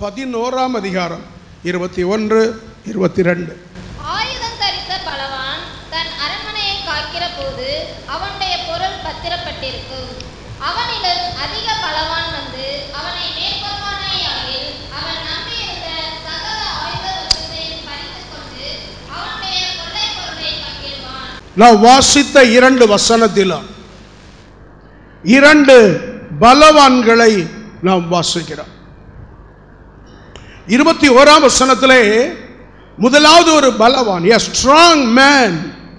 பதினோராம் அதிகாரம் இருபத்தி ஒன்று இருபத்தி ரெண்டு ஆயுதம் தரித்த பலவான் தன் அரண்மனையை காக்கிற போது அவனுடைய பொருள் பத்திரப்பட்டிருக்கும் அவனிடம் அதிக பலவான் வந்து அவனை மேற்கொள்வானேயாகில் அவன் நம்பியிருந்த சகல ஆயுத வஸ்துகளையும் பறித்துக் கொண்டு அவனுடைய கொள்ளை பொருளை பங்கிடுவான் நான் வாசித்த இரண்டு வசனத்திலும் இரண்டு பலவான்களை நாம் வாசிக்கிறோம் இருபத்தி ஓராம் வசனத்திலே முதலாவது ஒரு பலவான் a strong man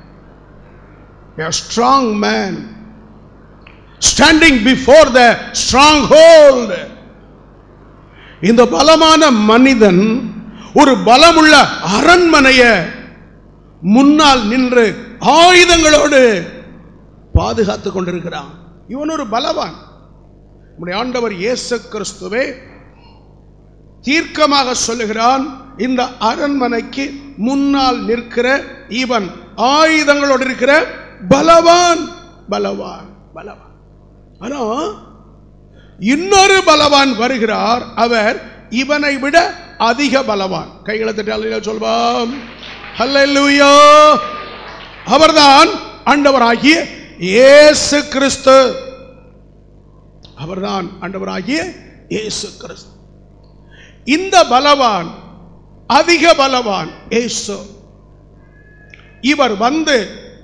a strong man standing before the stronghold இந்த பலமான மனிதன் ஒரு பலமுள்ள அரண்மனைய முன்னால் நின்று ஆயுதங்களோடு பாதுகாத்துக் கொண்டிருக்கிறான் இவன் ஒரு பலவான் நம்முடைய ஆண்டவர் இயேசு கிறிஸ்துவே தீர்க்கமாக சொல்லுகிறான் இந்த அரண்மனைக்கு முன்னால் நிற்கிற இவன் ஆயுதங்களோடு இருக்கிற பலவான் பலவான் பலவான் ஆனா இன்னொரு பலவான் வருகிறார் அவர் இவனை விட அதிக பலவான் கைகளை தட்டி சொல்வான் ஹல்லேலூயா அவர்தான் ஆண்டவராகிய இயேசு கிறிஸ்து அவர்தான் ஆண்டவராகிய இயேசு கிறிஸ்து இந்த பலவான் அதிக பலவான் இயேசு இவர் வந்து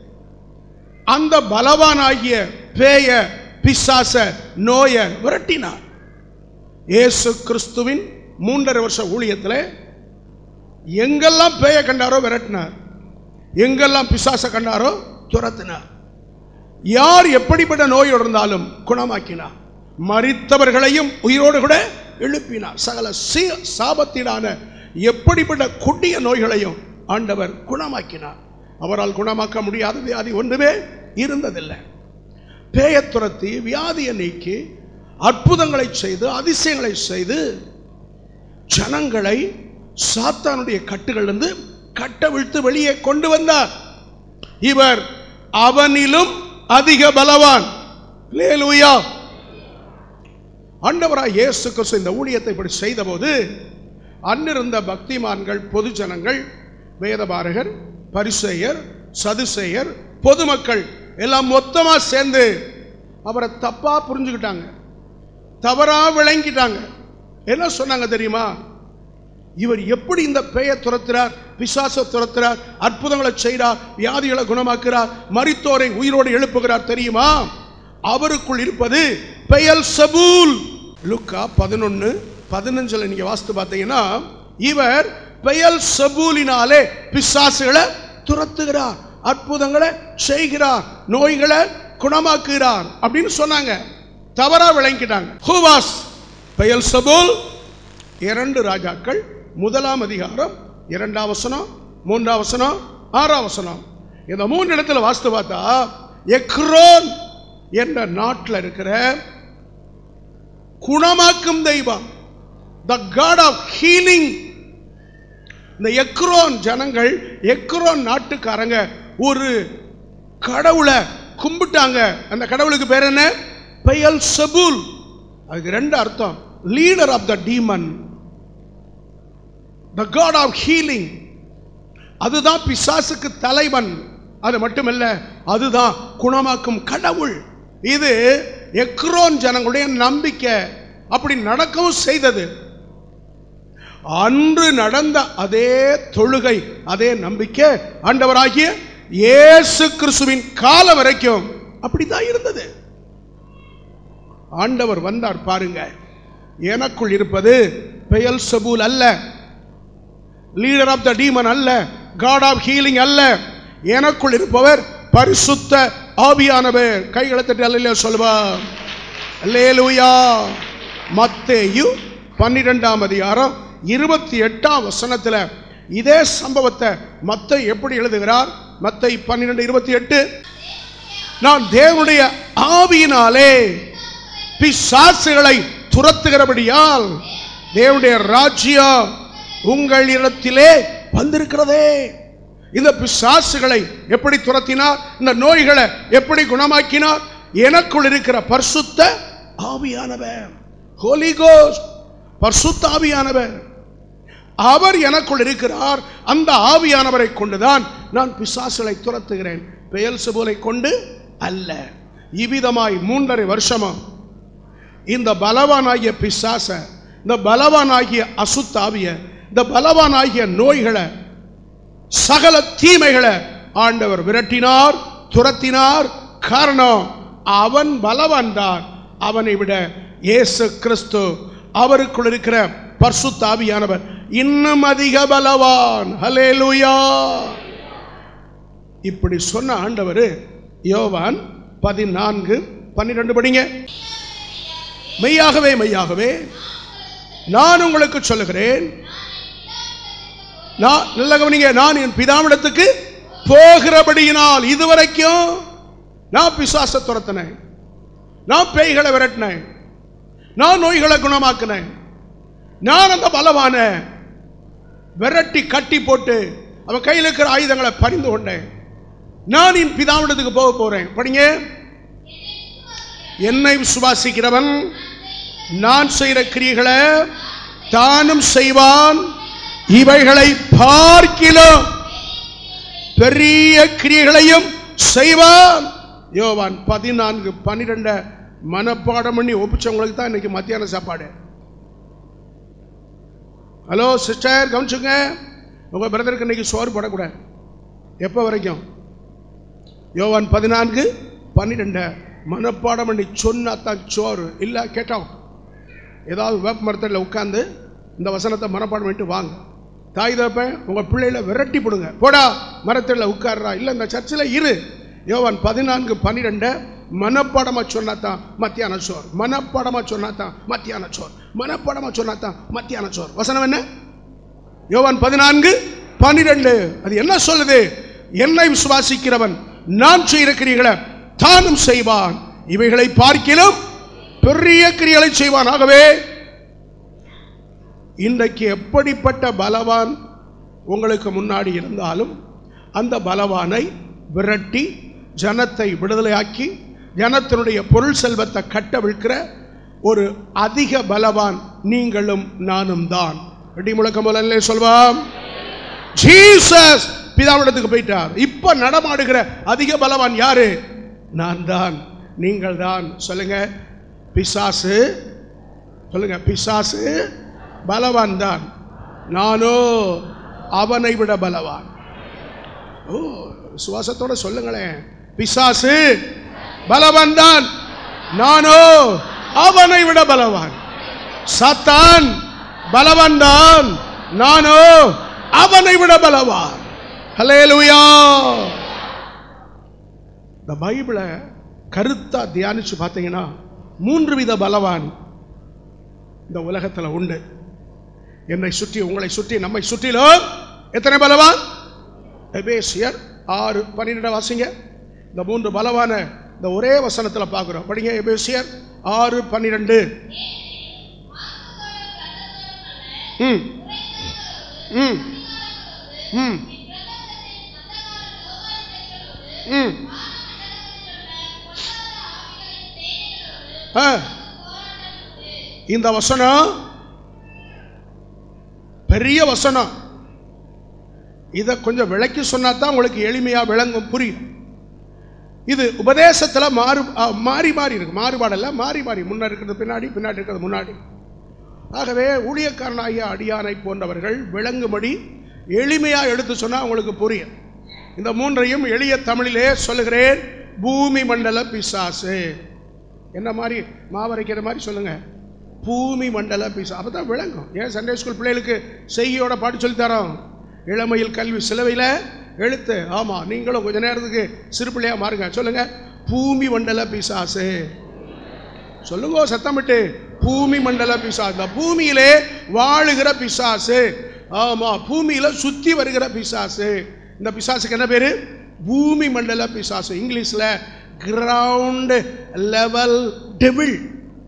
அந்த பலவானாகிய பேய பிசாச நோய விரட்டினார் இயேசு கிறிஸ்துவின் மூன்றரை வருஷ ஊழியத்தில் எங்கெல்லாம் பேய கண்டாரோ விரட்டினார் எங்கெல்லாம் பிசாச கண்டாரோ துரத்தினார் யார் எப்படிப்பட்ட நோயோடு இருந்தாலும் குணமாக்கினார் மரித்தவர்களையும் உயிரோடு கூட எழுப்பினார் சகல சீ- சாபத்தினான எப்படிப்பட்ட கொடிய நோய்களையும் ஆண்டவர் குணமாக்கினார் அவரால் குணமாக்க முடியாத வியாதி ஒன்றுமே இருந்ததில்லை பேயத் துரத்தி வியாதியை நீக்கி அற்புதங்களை செய்து அதிசயங்களை செய்து ஜனங்களை சாத்தானுடைய கட்டுகளிலிருந்து கட்டவிழ்த்து வெளியே கொண்டு வந்தார் இவர் அவனிலும் அதிக பலவான் அல்லேலூயா ஆண்டவராய் இயேசு கிறிஸ்து இந்த ஊழியத்தை இப்படி செய்தபோது அன்னிருந்த பக்திமான்கள் பொது ஜனங்கள் வேதபாரகர் பரிசேயர் சதுசேயர் பொதுமக்கள் எல்லாம் மொத்தமா சேர்ந்து அவரை தப்பா புரிஞ்சுக்கிட்டாங்க தவறா விளங்கிட்டாங்க என்ன சொன்னாங்க தெரியுமா இவர் எப்படி இந்த பேயை துரத்துறார் பிசாச துரத்துறார் அற்புதங்களை செய்கிறார் வியாதிகளை குணமாக்குறார் மரித்தோரை உயிரோடு எழுப்புகிறார் தெரியுமா அவருக்குள் இருப்பது பெயல் சபூல் லுக்கா பதினொன்னு பதினஞ்சுல நீங்க வாசித்து பார்த்தீங்கன்னா இவர் பெயல் சபூலினாலே பிசாசுகளை துரத்துகிறார் அற்புதங்களை செய்கிறார் நோய்களை குணமாக்குகிறார் அப்படின்னு சொன்னாங்க தவறா விளங்கிட்டாங்க ஹூவாஸ் பெயல் சபூல் இரண்டு ராஜாக்கள் முதலாம் அதிகாரம் இரண்டாம் வசனம் மூன்றாம் வசனம் ஆறாம் வசனம் இந்த மூன்று இடத்துல வாசித்து பார்த்தா எக்ரோன் என்ற நாட்டில் இருக்கிற குணமாக்கும் தெய்வம் த காட் ஆஃப் ஹீலிங் இந்த எக்ரோன் ஜனங்கள் எக்ரோன் நாட்டுக்காரங்க ஒரு கடவுளை கும்பிட்டாங்க அந்த கடவுளுக்கு பேர் என்ன பெயல் சபூல் அதுக்கு ரெண்டு அர்த்தம் leader of the demon the god of healing அதுதான் பிசாசுக்கு தலைவன் அது மட்டுமல்ல அதுதான் குணமாக்கும் கடவுள் இது எக்ரோன் ஜனங்களுடைய நம்பிக்கை அப்படி நடக்கவும் செய்தது அன்று நடந்த அதே தொழுகை அதே நம்பிக்கை ஆண்டவராகிய இயேசு கிறிஸ்துவின் காலம் வரைக்கும் அப்படித்தான் இருந்தது ஆண்டவர் வந்தார் பாருங்க எனக்குள் இருப்பது பெயல் சபூல் அல்ல லீடர் ஆஃப் த டீமன் அல்ல காட் ஆஃப் ஹீலிங் அல்ல எனக்குள் இருப்பவர் பரிசுத்த ஆவியானவர் கைகளை தட்டி அல்ல சொல்வா அல்லேலூயா மத்தேயு பன்னிரெண்டாம் அதிகாரம் இருபத்தி எட்டாம் வசனத்துல இதே சம்பவத்தை மத்தை எப்படி எழுதுகிறார் மத்தை பன்னிரெண்டு இருபத்தி எட்டு நான் தேவனுடைய ஆவியினாலே பிசாசுகளை துரத்துகிறபடியால் தேவனுடைய ராஜ்யம் உங்களிடத்திலே வந்திருக்கிறதே இந்த பிசாசுகளை எப்படி துரத்தினார் இந்த நோய்களை எப்படி குணமாக்கினார் எனக்குள் இருக்கிற பரிசுத்த ஆவியானவர் ஹோலி கோஸ்ட் பர்சுத்தாவியானவர் அவர் எனக்குள் இருக்கிறார் அந்த ஆவியானவரை கொண்டுதான் நான் பிசாசுகளை துரத்துகிறேன் பெயல் செபுலை கொண்டு அல்ல இவ்விதமாய் மூன்றரை வருஷமா இந்த பலவானாகிய பிசாச இந்த பலவானாகிய அசுத்தாவிய இந்த பலவானாகிய நோய்களை சகல தீமைகளை ஆண்டவர் விரட்டினார் துரத்தினார் காரணம் அவன் பலவான் தான் அவனை விட இயேசு கிறிஸ்து அவருக்குள் இருக்கிற பர்சுத்த ஆவியானவர் இன்னும் அதிக பலவான் ஹலேலுயா இப்படி சொன்ன ஆண்டவர் யோவான் பதினான்கு பன்னிரெண்டு படிங்க மெய்யாகவே மெய்யாகவே நான் உங்களுக்கு சொல்லுகிறேன் நான் நல்ல கவனிங்க நான் என் பிதாவிடத்துக்கு போகிறபடியினால் இதுவரைக்கும் நான் பிசாச துரத்தினேன் நான் பேய்களை விரட்டினேன் நான் நோய்களை குணமாக்கினேன் நான் அந்த பலவான விரட்டி கட்டி போட்டு அவன் கையில் இருக்கிற ஆயுதங்களை பறிந்து கொண்டேன் நான் என் பிதாவிடத்துக்கு போக போறேன் படிங்க என்னை விசுவாசிக்கிறவன் நான் செய்கிற கிரியைகளை தானும் செய்வான் இவைகளை பார்க்கிலும் பெரிய கிரியைகளையும் செய்வான் யோவான் பதினான்கு பன்னிரெண்ட மனப்பாடம் பண்ணி ஒப்பிச்சவங்களுக்கு தான் இன்னைக்கு மத்தியான சாப்பாடு ஹலோ சிஸ்டர் கவனிச்சுங்க உங்க பிரதருக்கு இன்னைக்கு சோறு போடக்கூடாது எப்போ வரைக்கும் யோவான் பதினான்கு பன்னிரெண்ட மனப்பாடம் பண்ணி சொன்னா தான் சோறு இல்லை கேட்டோம் ஏதாவது வேப்ப மரத்தில் உட்காந்து இந்த வசனத்தை மனப்பாடம் பண்ணிட்டு வாங்க தாய் தப்பேன் உங்கள் பிள்ளைகளை விரட்டி போடுங்க போடா மரத்தில் உட்கார்றா இல்லை இந்த சர்ச்சில் இரு யோவான் பதினான்கு பன்னிரெண்டை மனப்பாடமாக சொன்னா தான் மத்தியான சோர் மனப்பாடமாக சொன்னா தான் மத்தியான சோர் மனப்பாடமாக சொன்னா தான் மத்தியான சோர் வசனம் என்ன யோவான் பதினான்கு பன்னிரெண்டு அது என்ன சொல்லுது என்னை விசுவாசிக்கிறவன் நான் செய்கிற கிரிகளை தானும் செய்வான் இவைகளை பார்க்கிலும் பெரிய கிரிகளை செய்வான் ஆகவே இன்றைக்கு எப்படிப்பட்ட பலவான் உங்களுக்கு முன்னாடி இருந்தாலும் அந்த பலவானை விரட்டி ஜனத்தை விடுதலையாக்கி ஜனத்தினுடைய பொருள் செல்வத்தை கட்டவிழ்க்கிற ஒரு அதிக பலவான் நீங்களும் நானும் தான் வெடி முழக்கம் முதல்ல சொல்வாம் ஜீசஸ் பிதாவிடத்துக்கு போயிட்டார் இப்ப நடமாடுகிற அதிக பலவான் யாரு நான் தான் நீங்கள் தான் சொல்லுங்க பிசாசு சொல்லுங்க பிசாசு பலவான் தான் நானோ அவனை விட பலவான் ஓ சுவாசத்தோட சொல்லுங்களேன் பிசாசு பலவான் தான் நானோ அவனை விட பலவான் சத்தான் பலவான் தான் நானோ அவனை விட பலவான் ஹலேலுயா இந்த பைபிளை கருத்தா தியானிச்சு பார்த்தீங்கன்னா மூன்று வித பலவான் இந்த உலகத்தில் உண்டு என்னை சுற்றி உங்களை சுற்றி நம்மை சுற்றிலும் எத்தனை பலவான் எபேசியர் ஆறு பன்னிரெண்டு வாசிங்க இந்த மூன்று பலவான இந்த ஒரே வசனத்தில் பார்க்குறோம் படிங்க எபேசியர் ஆறு பன்னிரெண்டு ம் ம் ம் ம் ஆ இந்த வசனம் பெரிய வசனம் இதை கொஞ்சம் விளக்கி சொன்னா தான் உங்களுக்கு எளிமையா விளங்கும் புரியும் இது உபதேசத்துல மாறு ஆ, மாறி மாறி இருக்கு மாறுபாடல்ல மாறி மாறி முன்ன இருக்கிறது பின்னாடி பின்னாடி இருக்கிறது முன்னாடி ஆகவே ஊழியக்காரனாகிய அடியானை போன்றவர்கள் விளங்கும்படி எளிமையா எடுத்து சொன்னா உங்களுக்கு புரியும் இந்த மூன்றையும் எளிய தமிழிலே சொல்லுகிறேன் பூமி மண்டல பிசாசு என்ன மாதிரி மாவரைக்கிற மாதிரி சொல்லுங்க பூமி மண்டல பிசா அப்போ தான் விளங்கும் ஏன் சண்டே ஸ்கூல் பிள்ளைகளுக்கு செய்தியோட பாட்டு சொல்லித் தரோம் இளமையில் கல்வி சிலுவையில் எழுத்து ஆமாம் நீங்களும் கொஞ்ச நேரத்துக்கு சிறு பிள்ளையா மாறுங்க சொல்லுங்க பூமி மண்டல பிசாசு சொல்லுங்க சத்தமிட்டு பூமி மண்டல பிசாசு இந்த பூமியிலே வாழுகிற பிசாசு ஆமா பூமியில சுத்தி வருகிற பிசாசு இந்த பிசாசுக்கு என்ன பேரு பூமி மண்டல பிசாசு இங்கிலீஷ்ல கிரவுண்ட் லெவல் டெவில்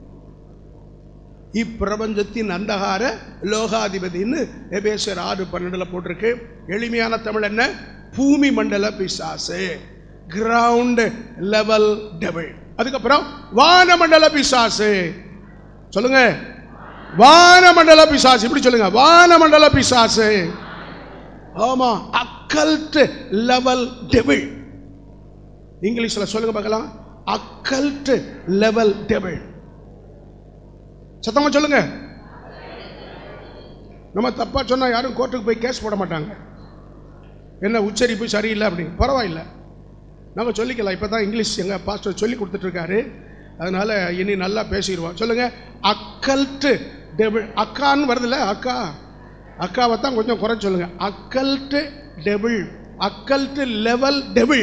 இப்பிரபஞ்சத்தின் அந்தகார லோகாதிபதின்னு எபேசர் ஆறு பன்னெண்டுல போட்டிருக்கு எளிமையான தமிழ் என்ன பூமி மண்டல பிசாசு கிரவுண்ட் லெவல் டெவில் அதுக்கப்புறம் வானமண்டல பிசாசு சொல்லுங்க வானமண்டல பிசாசு இப்படி சொல்லுங்க வானமண்டல பிசாசு ஆமா அக்கல்ட் லெவல் டெபிள் இங்கிலீஷ்ல சொல்லுங்க பார்க்கலாம் அக்கல்ட் லெவல் டெபிள் சத்தமா சொல்லுங்க நம்ம தப்பா சொன்னா யாரும் கோர்ட்டுக்கு போய் கேஸ் போட மாட்டாங்க என்ன உச்சரிப்பு சரியில்லை அப்படின்னு பரவாயில்லை நம்ம சொல்லிக்கலாம் இப்போ தான் இங்கிலீஷ் எங்கள் பாஸ்டர் சொல்லி கொடுத்துட்ருக்காரு அதனால இனி நல்லா பேசிடுவோம் சொல்லுங்க அக்கல்ட்டு டெபிள் அக்கான்னு வருதுல்ல அக்கா அக்காவை தான் கொஞ்சம் குறை சொல்லுங்க occult devil occult level devil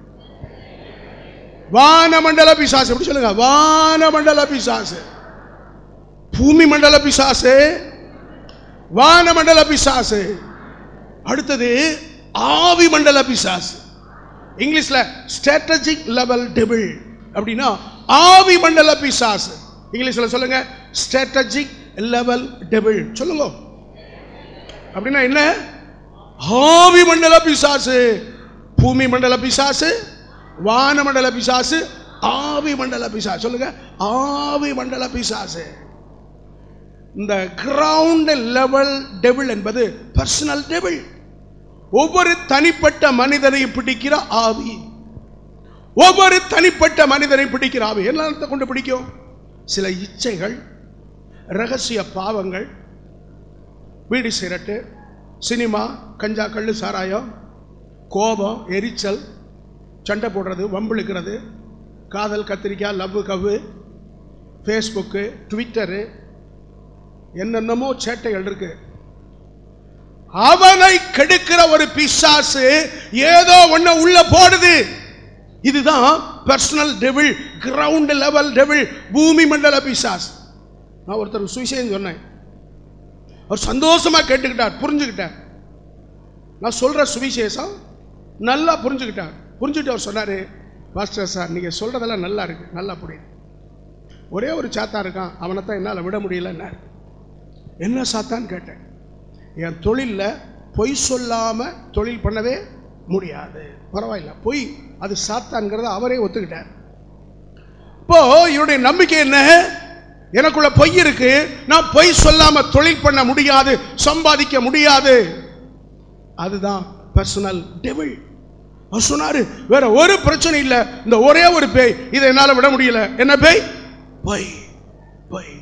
வானமண்டல பிசாசு எப்படி சொல்லுங்க வானமண்டல பிசாசு பூமி மண்டல பிசாசு வானமண்டல பிசாசு அடுத்தது ஆவி மண்டல பிசாசு இங்கிலீஷ்ல ஸ்ட்ராட்டஜிக் லெவல் டெபிள் அப்படின்னா ஆவி மண்டல பிசாசு இங்கிலீஷ்ல சொல்லுங்க ஸ்ட்ராட்டஜிக் லெவல் டெபிள் சொல்லுங்க அப்படின்னா என்ன ஆவி மண்டல பிசாசு பூமி மண்டல பிசாசு வான மண்டல பிசாசு ஆவி மண்டல பிசாசு சொல்லுங்க ஆவி மண்டல பிசாசு இந்த கிரவுண்ட் லெவல் டெபிள் என்பது பர்சனல் டெபிள் ஒவ்வொரு தனிப்பட்ட மனிதனையும் பிடிக்கிற ஆவி ஒவ்வொரு தனிப்பட்ட மனிதனை பிடிக்கிற ஆவி எல்லாத்தை கொண்டு பிடிக்கும் சில இச்சைகள் ரகசிய பாவங்கள் வீடு சிரட்டு சினிமா கஞ்சா கள்ளு சாராயம் கோபம் எரிச்சல் சண்டை போடுறது வம்பிழுக்கிறது காதல் கத்திரிக்காய் லவ் கவ்வு ஃபேஸ்புக்கு ட்விட்டரு என்னென்னமோ சேட்டைகள் இருக்கு அவனை கெடுக்கிற ஒரு பிசாசு ஏதோ ஒண்ணு உள்ள போடுது இதுதான் personal devil ground level devil பூமி மண்டல பிசாஸ் நான் ஒருத்தர் சுவிசேஷம் சொன்னேன் அவர் சந்தோஷமா கேட்டுக்கிட்டார் புரிஞ்சுக்கிட்டார் நான் சொல்ற சுவிசேஷம் நல்லா புரிஞ்சுக்கிட்டார் புரிஞ்சுட்டு அவர் சொன்னாரு பாஸ்டர் சார் நீங்க சொல்றதெல்லாம் நல்லா இருக்கு நல்லா புரியுது ஒரே ஒரு சாத்தா இருக்கான் அவனை தான் என்னால் விட முடியலன்னார் என்ன சாத்தான்னு கேட்டேன் என் தொழிலில் பொய் சொல்லாமல் தொழில் பண்ணவே முடியாது பரவாயில்ல பொய் அது சாத்தான்கிறத அவரே ஒத்துக்கிட்டார் இப்போ இவருடைய நம்பிக்கை என்ன எனக்குள்ள பொய் இருக்கு நான் பொய் சொல்லாம தொழில் பண்ண முடியாது சம்பாதிக்க முடியாது அதுதான் பர்சனல் டெவில் அவர் சொன்னாரு வேற ஒரு பிரச்சனை இல்லை இந்த ஒரே ஒரு பேய் இதை என்னால விட முடியல என்ன பேய் பொய் பொய்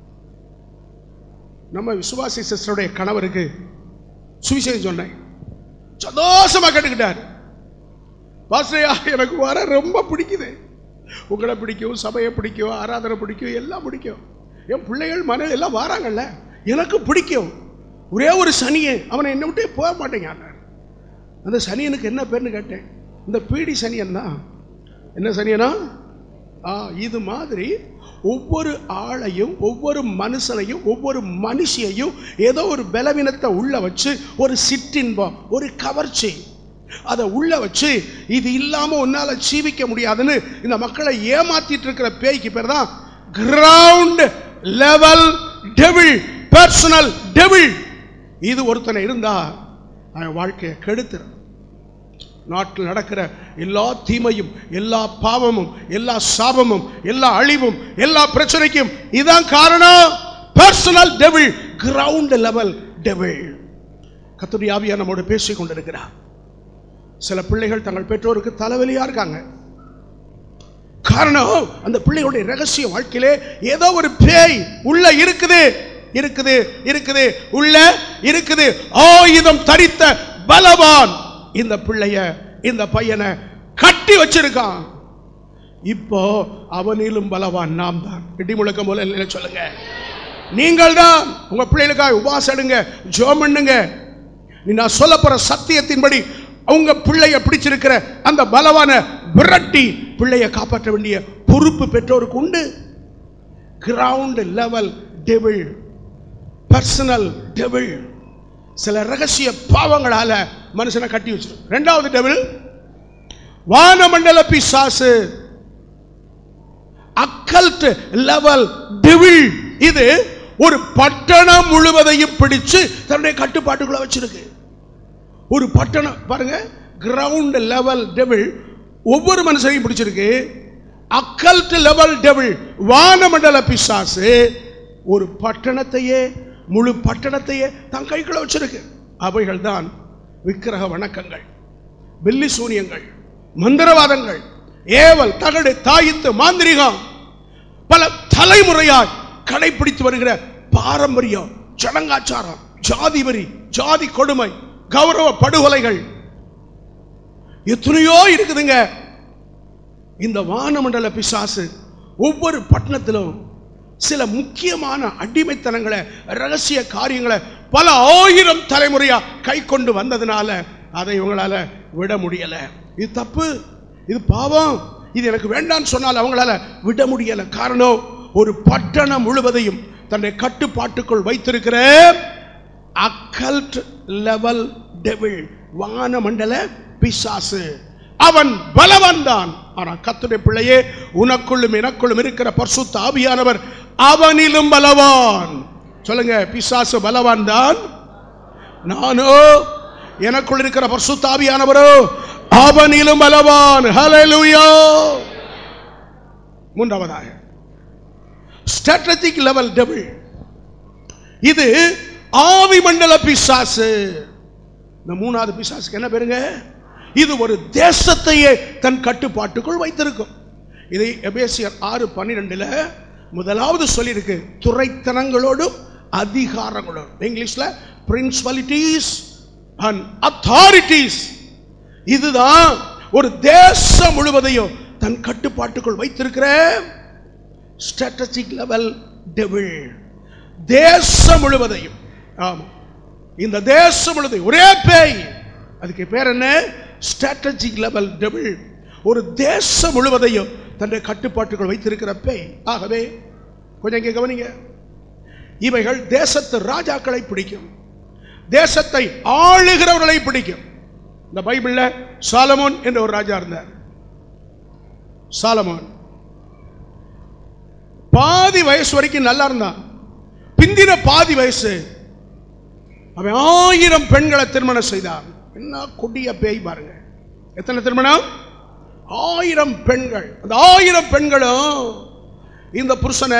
நம்ம விசுவாசி சிஸ்டருடைய கணவருக்கு சுவிசேஷம் சொன்னேன் சந்தோஷமா கேட்டுக்கிட்டார் பாஸ்டரையா எனக்கு வர ரொம்ப பிடிக்குது உங்களை பிடிக்கும் சபையை பிடிக்கும் ஆராதனை பிடிக்கும் எல்லாம் பிடிக்கும் என் பிள்ளைகள் மன எல்லாம் வராங்கல்ல எனக்கு பிடிக்கும் ஒரே ஒரு சனியை அவனை என்ன விட்டே போக மாட்டேங்க அந்த சனியனுக்கு என்ன பேர்னு கேட்டேன் இந்த பீடி சனியன் தான் என்ன சனியனா ஆ இது மாதிரி ஒவ்வொரு ஆளையும் ஒவ்வொரு மனுஷனையும் ஒவ்வொரு மனுஷியையும் ஏதோ ஒரு பலவீனத்தை உள்ள வச்சு ஒரு சிற்றின்பம் ஒரு கவர்ச்சி அதை உள்ள வச்சு இது இல்லாம உன்னால ஜீவிக்க முடியாதுன்னு இந்த மக்களை ஏமாத்திட்டு இருக்கிற பேய்க்கு பேர் தான் ground level devil personal devil இது ஒருத்தனை இருந்தா அவன் வாழ்க்கையை கெடுத்துரும் நாட்டில் நடக்கிற எல்லா தீமையும் எல்லா பாவமும் எல்லா சாபமும் எல்லா அழிவும் எல்லா பிரச்சனைக்கும் இதான் காரணம் personal devil ground level devil கத்துடைய ஆவியா நம்மோடு பேசிக் கொண்டிருக்கிறார் சில பிள்ளைகள் தங்கள் பெற்றோருக்கு தலைவலியா இருக்காங்க காரணம் அந்த பிள்ளைகளுடைய ரகசிய வாழ்க்கையிலே ஏதோ ஒரு பேய் உள்ள இருக்குது இருக்குது இருக்குது உள்ள இருக்குது ஆயுதம் தரித்த பலவான் இந்த பிள்ளைய இந்த பையனை கட்டி வச்சிருக்கான் இப்போ அவனிலும் பலவான் நாம் தான் இடி முழக்கம் போல இல்லைன்னு சொல்லுங்க நீங்கள் தான் உங்க பிள்ளைகளுக்காக உபாசம் எடுங்க ஜோம் பண்ணுங்க நீ நான் சொல்ல போற சத்தியத்தின்படி உங்க பிள்ளைய பிடிச்சிருக்கிற அந்த பலவான விரட்டி பிள்ளைய காப்பாற்ற வேண்டிய பொறுப்பு பெற்றோருக்கு உண்டு ground level devil personal devil சில ரகசிய பாவங்களால மனுஷனை கட்டி வச்சிரும் ரெண்டாவது டெவில் வானமண்டல பிசாசு அக்கல்ட் லெவல் டெவில் இது ஒரு பட்டணம் முழுவதையும் பிடிச்சு தன்னுடைய கட்டுப்பாட்டுக்குள்ள வச்சிருக்கு ஒரு பட்டணம் பாருங்க கிரவுண்ட் லெவல் டெவில் ஒவ்வொரு மனுஷனையும் பிடிச்சிருக்கு அக்கல்ட் லெவல் டெவில் வானமண்டல பிசாசு ஒரு பட்டணத்தையே முழு பட்டணத்தையே தன் கைக்குள்ள வச்சிருக்கு அவைகள் தான் விக்கிரக வணக்கங்கள் பில்லி சூனியங்கள் மந்திரவாதங்கள் ஏவல் தகடு தாயித்து மாந்திரிகம் பல தலைமுறையாய் கடைபிடித்து வருகிற பாரம்பரியம் சடங்காச்சாரம் ஜாதி வரி ஜாதி கொடுமை கௌரவ படுகொலைகள் எத்தனையோ இருக்குதுங்க இந்த வானமண்டல பிசாசு ஒவ்வொரு பட்டணத்திலும் சில முக்கியமான அடிமைத்தனங்களை ரகசிய காரியங்களை பல ஆயிரம் தலைமுறையா கை கொண்டு வந்ததுனால அதை இவங்களால விட முடியல இது தப்பு இது பாவம் இது எனக்கு வேண்டாம்னு சொன்னால் அவங்களால விட முடியல காரணம் ஒரு பட்டணம் முழுவதையும் தன்னை கட்டுப்பாட்டுக்குள் வைத்திருக்கிற அக்கல்ட் லெவல் டெவில் வானமண்டல பிசாசு அவன் பலவான் தான் ஆனா கத்துடைய பிள்ளையே உனக்குள்ளும் எனக்குள்ளும் இருக்கிற பரிசுத்த ஆவியானவர் அவனிலும் பலவான் சொல்லுங்க பிசாசு பலவான் தான் நானோ எனக்குள் இருக்கிற பரிசுத்த ஆவியானவரோ அவனிலும் பலவான் ஹalleluya மூன்றாவதாக ஸ்ட்ராட்டஜிக் லெவல் டெபிள் இது ஆவி மண்டல பிசாசு இந்த மூணாவது பிசாசுக்கு என்ன பேருங்க இது ஒரு தேசத்தையே தன் கட்டுப்பாட்டுக்குள் வைத்திருக்கும் இதை எபேசியர் ஆறு பன்னிரெண்டுல முதலாவது சொல்லியிருக்கு துறைத்தனங்களோடும் அதிகாரங்களோடும் இங்கிலீஷ்ல பிரின்சிபாலிட்டிஸ் அண்ட் அத்தாரிட்டிஸ் இதுதான் ஒரு தேசம் முழுவதையும் தன் கட்டுப்பாட்டுக்குள் வைத்திருக்கிற ஸ்ட்ராட்டஜிக் லெவல் டெவில் தேசம் முழுவதையும் ஆமா இந்த தேசம் முழுவதையும் ஒரே பேய் அதுக்கு பேர் என்ன ஸ்ட்ராட்டஜிக் லெவல் டெவில் ஒரு தேசம் முழுவதையும் தன்னுடைய கட்டுப்பாட்டுக்குள் வைத்திருக்கிற பேய் ஆகவே கொஞ்சம் இங்கே கவனிங்க இவைகள் தேசத்து ராஜாக்களை பிடிக்கும் தேசத்தை ஆளுகிறவர்களை பிடிக்கும் இந்த பைபிள்ல சாலமோன் என்ற ஒரு ராஜா இருந்தார் சாலமோன் பாதி வயசு வரைக்கும் நல்லா இருந்தான் பிந்தின பாதி வயசு அவன் ஆயிரம் பெண்களை திருமணம் செய்தான் என்ன கொடிய பேய் பாருங்க எத்தனை திருமணம் ஆயிரம் பெண்கள் அந்த ஆயிரம் பெண்களும் இந்த புருஷனை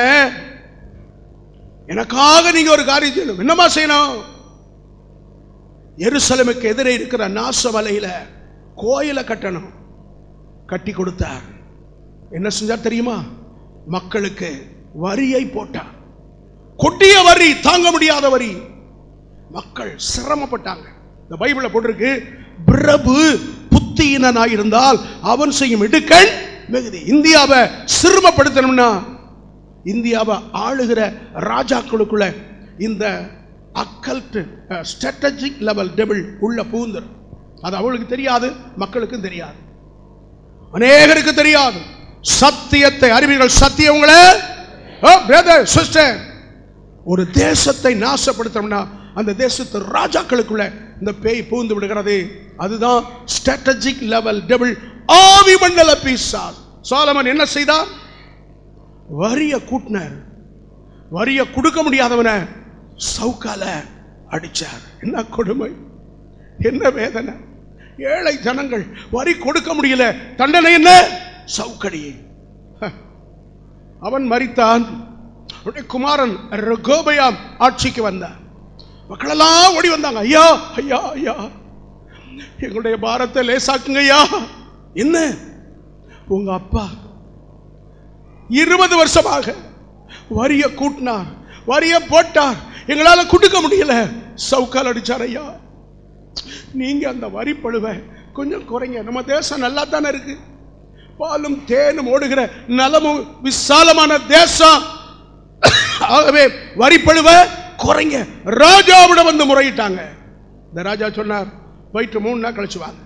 எனக்காக நீங்க ஒரு காரியம் செய்யணும் என்னமா செய்யணும் எருசலேமுக்கு எதிரே இருக்கிற நாசமலையில கோயிலை கட்டணும் கட்டி கொடுத்தார் என்ன செஞ்சார் தெரியுமா மக்களுக்கு வரியை போட்டார் கொடிய வரி தாங்க முடியாத வரி மக்கள் சிரமப்பட்டாங்க இந்த பைபிள்ல போட்டிருக்கு பிரபு புத்தியினனாய் இருந்தால் அவன் செய்யும் இடுக்கண் மிகுதி இந்தியாவை சிரமப்படுத்தணும்னா இந்தியாவை ஆளுகிற ராஜாக்களுக்குள்ள இந்த அக்கல்ட் ஸ்ட்ராட்டஜிக் லெவல் டெபிள் உள்ள பூந்தர் அது அவளுக்கு தெரியாது மக்களுக்கும் தெரியாது அநேகருக்கு தெரியாது சத்தியத்தை அறிவீர்கள் சத்தியவங்களே பிரதர் சிஸ்டர் ஒரு தேசத்தை நாசப்படுத்தணும்னா அந்த தேசத்து ராஜாக்களுக்குள்ள இந்த பேய் பூந்து விடுகிறது அதுதான் ஸ்ட்ராட்டஜிக் லெவல் டெபிள் ஆவி மண்டல பீசா சாலமன் என்ன செய்தார் வரிய கூட்டினார் வரிய கொடுக்க முடியாதவனை சவுக்கால அடிச்சார் என்ன கொடுமை என்ன வேதனை ஏழை ஜனங்கள் வரி கொடுக்க முடியல தண்டனை என்ன சவுக்கடி ஹ. அவன் மரித்தான் அவனுடைய குமாரன் ரகோபயாம் ஆட்சிக்கு வந்தார் மக்களெல்லாம் ஓடி வந்தாங்க ஐயா ஐயா ஐயா எங்களுடைய பாரத்தை லேசாக்குங்க ஐயா என்ன உங்க அப்பா இருபது வருஷமாக வரிய கூட்டினார் வரிய போட்டார் எங்களால கொடுக்க முடியல சவுக்கால் அடிச்சார் ஐயா நீங்க அந்த வரி பழுவை கொஞ்சம் குறைங்க நம்ம தேசம் நல்லா தானே இருக்கு பாலும் தேனும் ஓடுகிற நலமும் விசாலமான தேசம் ஆகவே வரிப்பழுவ குறைங்க ராஜாவிடம் வந்து முறையிட்டாங்க இந்த ராஜா சொன்னார் போயிட்டு மூணு நாள் கழிச்சு வாங்க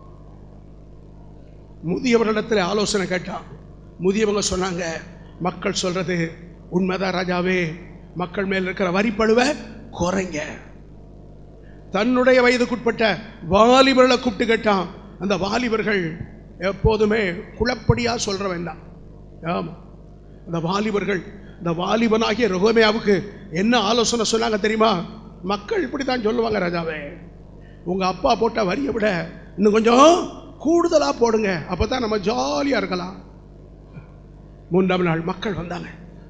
முதியவர்களிடத்தில் ஆலோசனை கேட்டான் முதியவங்க சொன்னாங்க மக்கள் சொல்றது உண்மைதான் ராஜாவே மக்கள் மேல் இருக்கிற வரிப்பழுவை குறைங்க தன்னுடைய வயதுக்குட்பட்ட வாலிபர்களை கூப்பிட்டு கேட்டான் அந்த வாலிபர்கள் எப்போதுமே குழப்படியா சொல்ற வேண்டாம் ஆமா அந்த வாலிபர்கள் இந்த வாலிபனாகிய ரகுமையாவுக்கு என்ன ஆலோசனை சொன்னாங்க தெரியுமா மக்கள் இப்படி தான் சொல்லுவாங்க ராஜாவே உங்க அப்பா போட்ட வரியை விட இன்னும் கொஞ்சம் கூடுதலா போடுங்க அப்பதான் நம்ம ஜாலியா இருக்கலாம் மூன்றாம் நாள் மக்கள் வந்தாங்க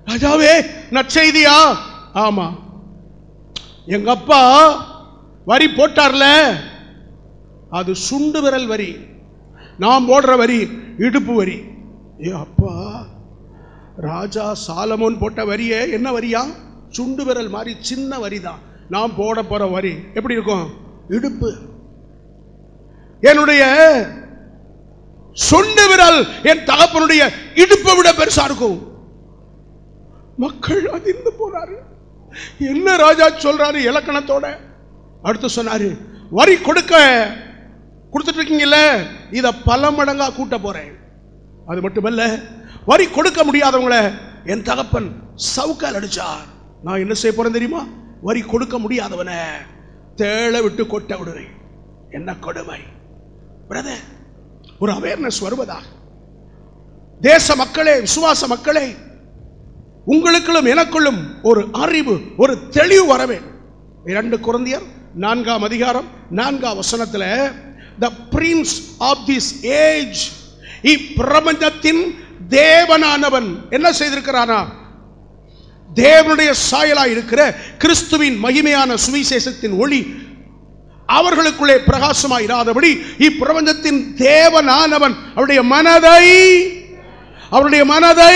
ராஜாவே நற்செய்தியா ஆமா எங்க அப்பா வரி போட்டார்ல அது சுண்டு விரல் வரி நான் போடுற வரி இடுப்பு வரி ஏ அப்பா ராஜா சாலமோன் போட்ட வரியே என்ன வரியா சுண்டு விரல் மாதிரி சின்ன வரி தான் நான் போட போற வரி எப்படி இருக்கும் இடுப்பு என்னுடைய சுண்டு விரல் என் தகப்பனுடைய இடுப்பை விட பெருசா இருக்கும் மக்கள் அதிர்ந்து போறாரு என்ன ராஜா சொல்றாரு இலக்கணத்தோட அடுத்து சொன்னாரு வரி கொடுக்க கொடுத்துட்டு இருக்கீங்கல்ல இத பல மடங்கா கூட்ட போறேன் அது மட்டுமல்ல வரி கொடுக்க முடியாதவங்கள என் தகப்பன் சவுக்கால் அடிச்சார் நான் என்ன செய்ய போறேன் தெரியுமா வரி கொடுக்க முடியாதவனை தேள விட்டு கொட்ட விடுவேன் என்ன கொடுமை பிரதர் ஒரு அவேர்னஸ் வருவதாக தேச மக்களே விசுவாச மக்களே உங்களுக்குள்ளும் எனக்குள்ளும் ஒரு அறிவு ஒரு தெளிவு வர வேண்டும் இரண்டு குழந்தையர் நான்காம் அதிகாரம் நான்காம் வசனத்துல the prince of this age இப்பிரபஞ்சத்தின் தேவனானவன் என்ன செய்திருக்கிறானா தேவனுடைய சாயலா இருக்கிற கிறிஸ்துவின் மகிமையான சுவிசேஷத்தின் ஒளி அவர்களுக்குள்ளே பிரகாசமாய் இராதபடி இப்பிரபஞ்சத்தின் தேவனானவன் அவருடைய மனதை அவருடைய மனதை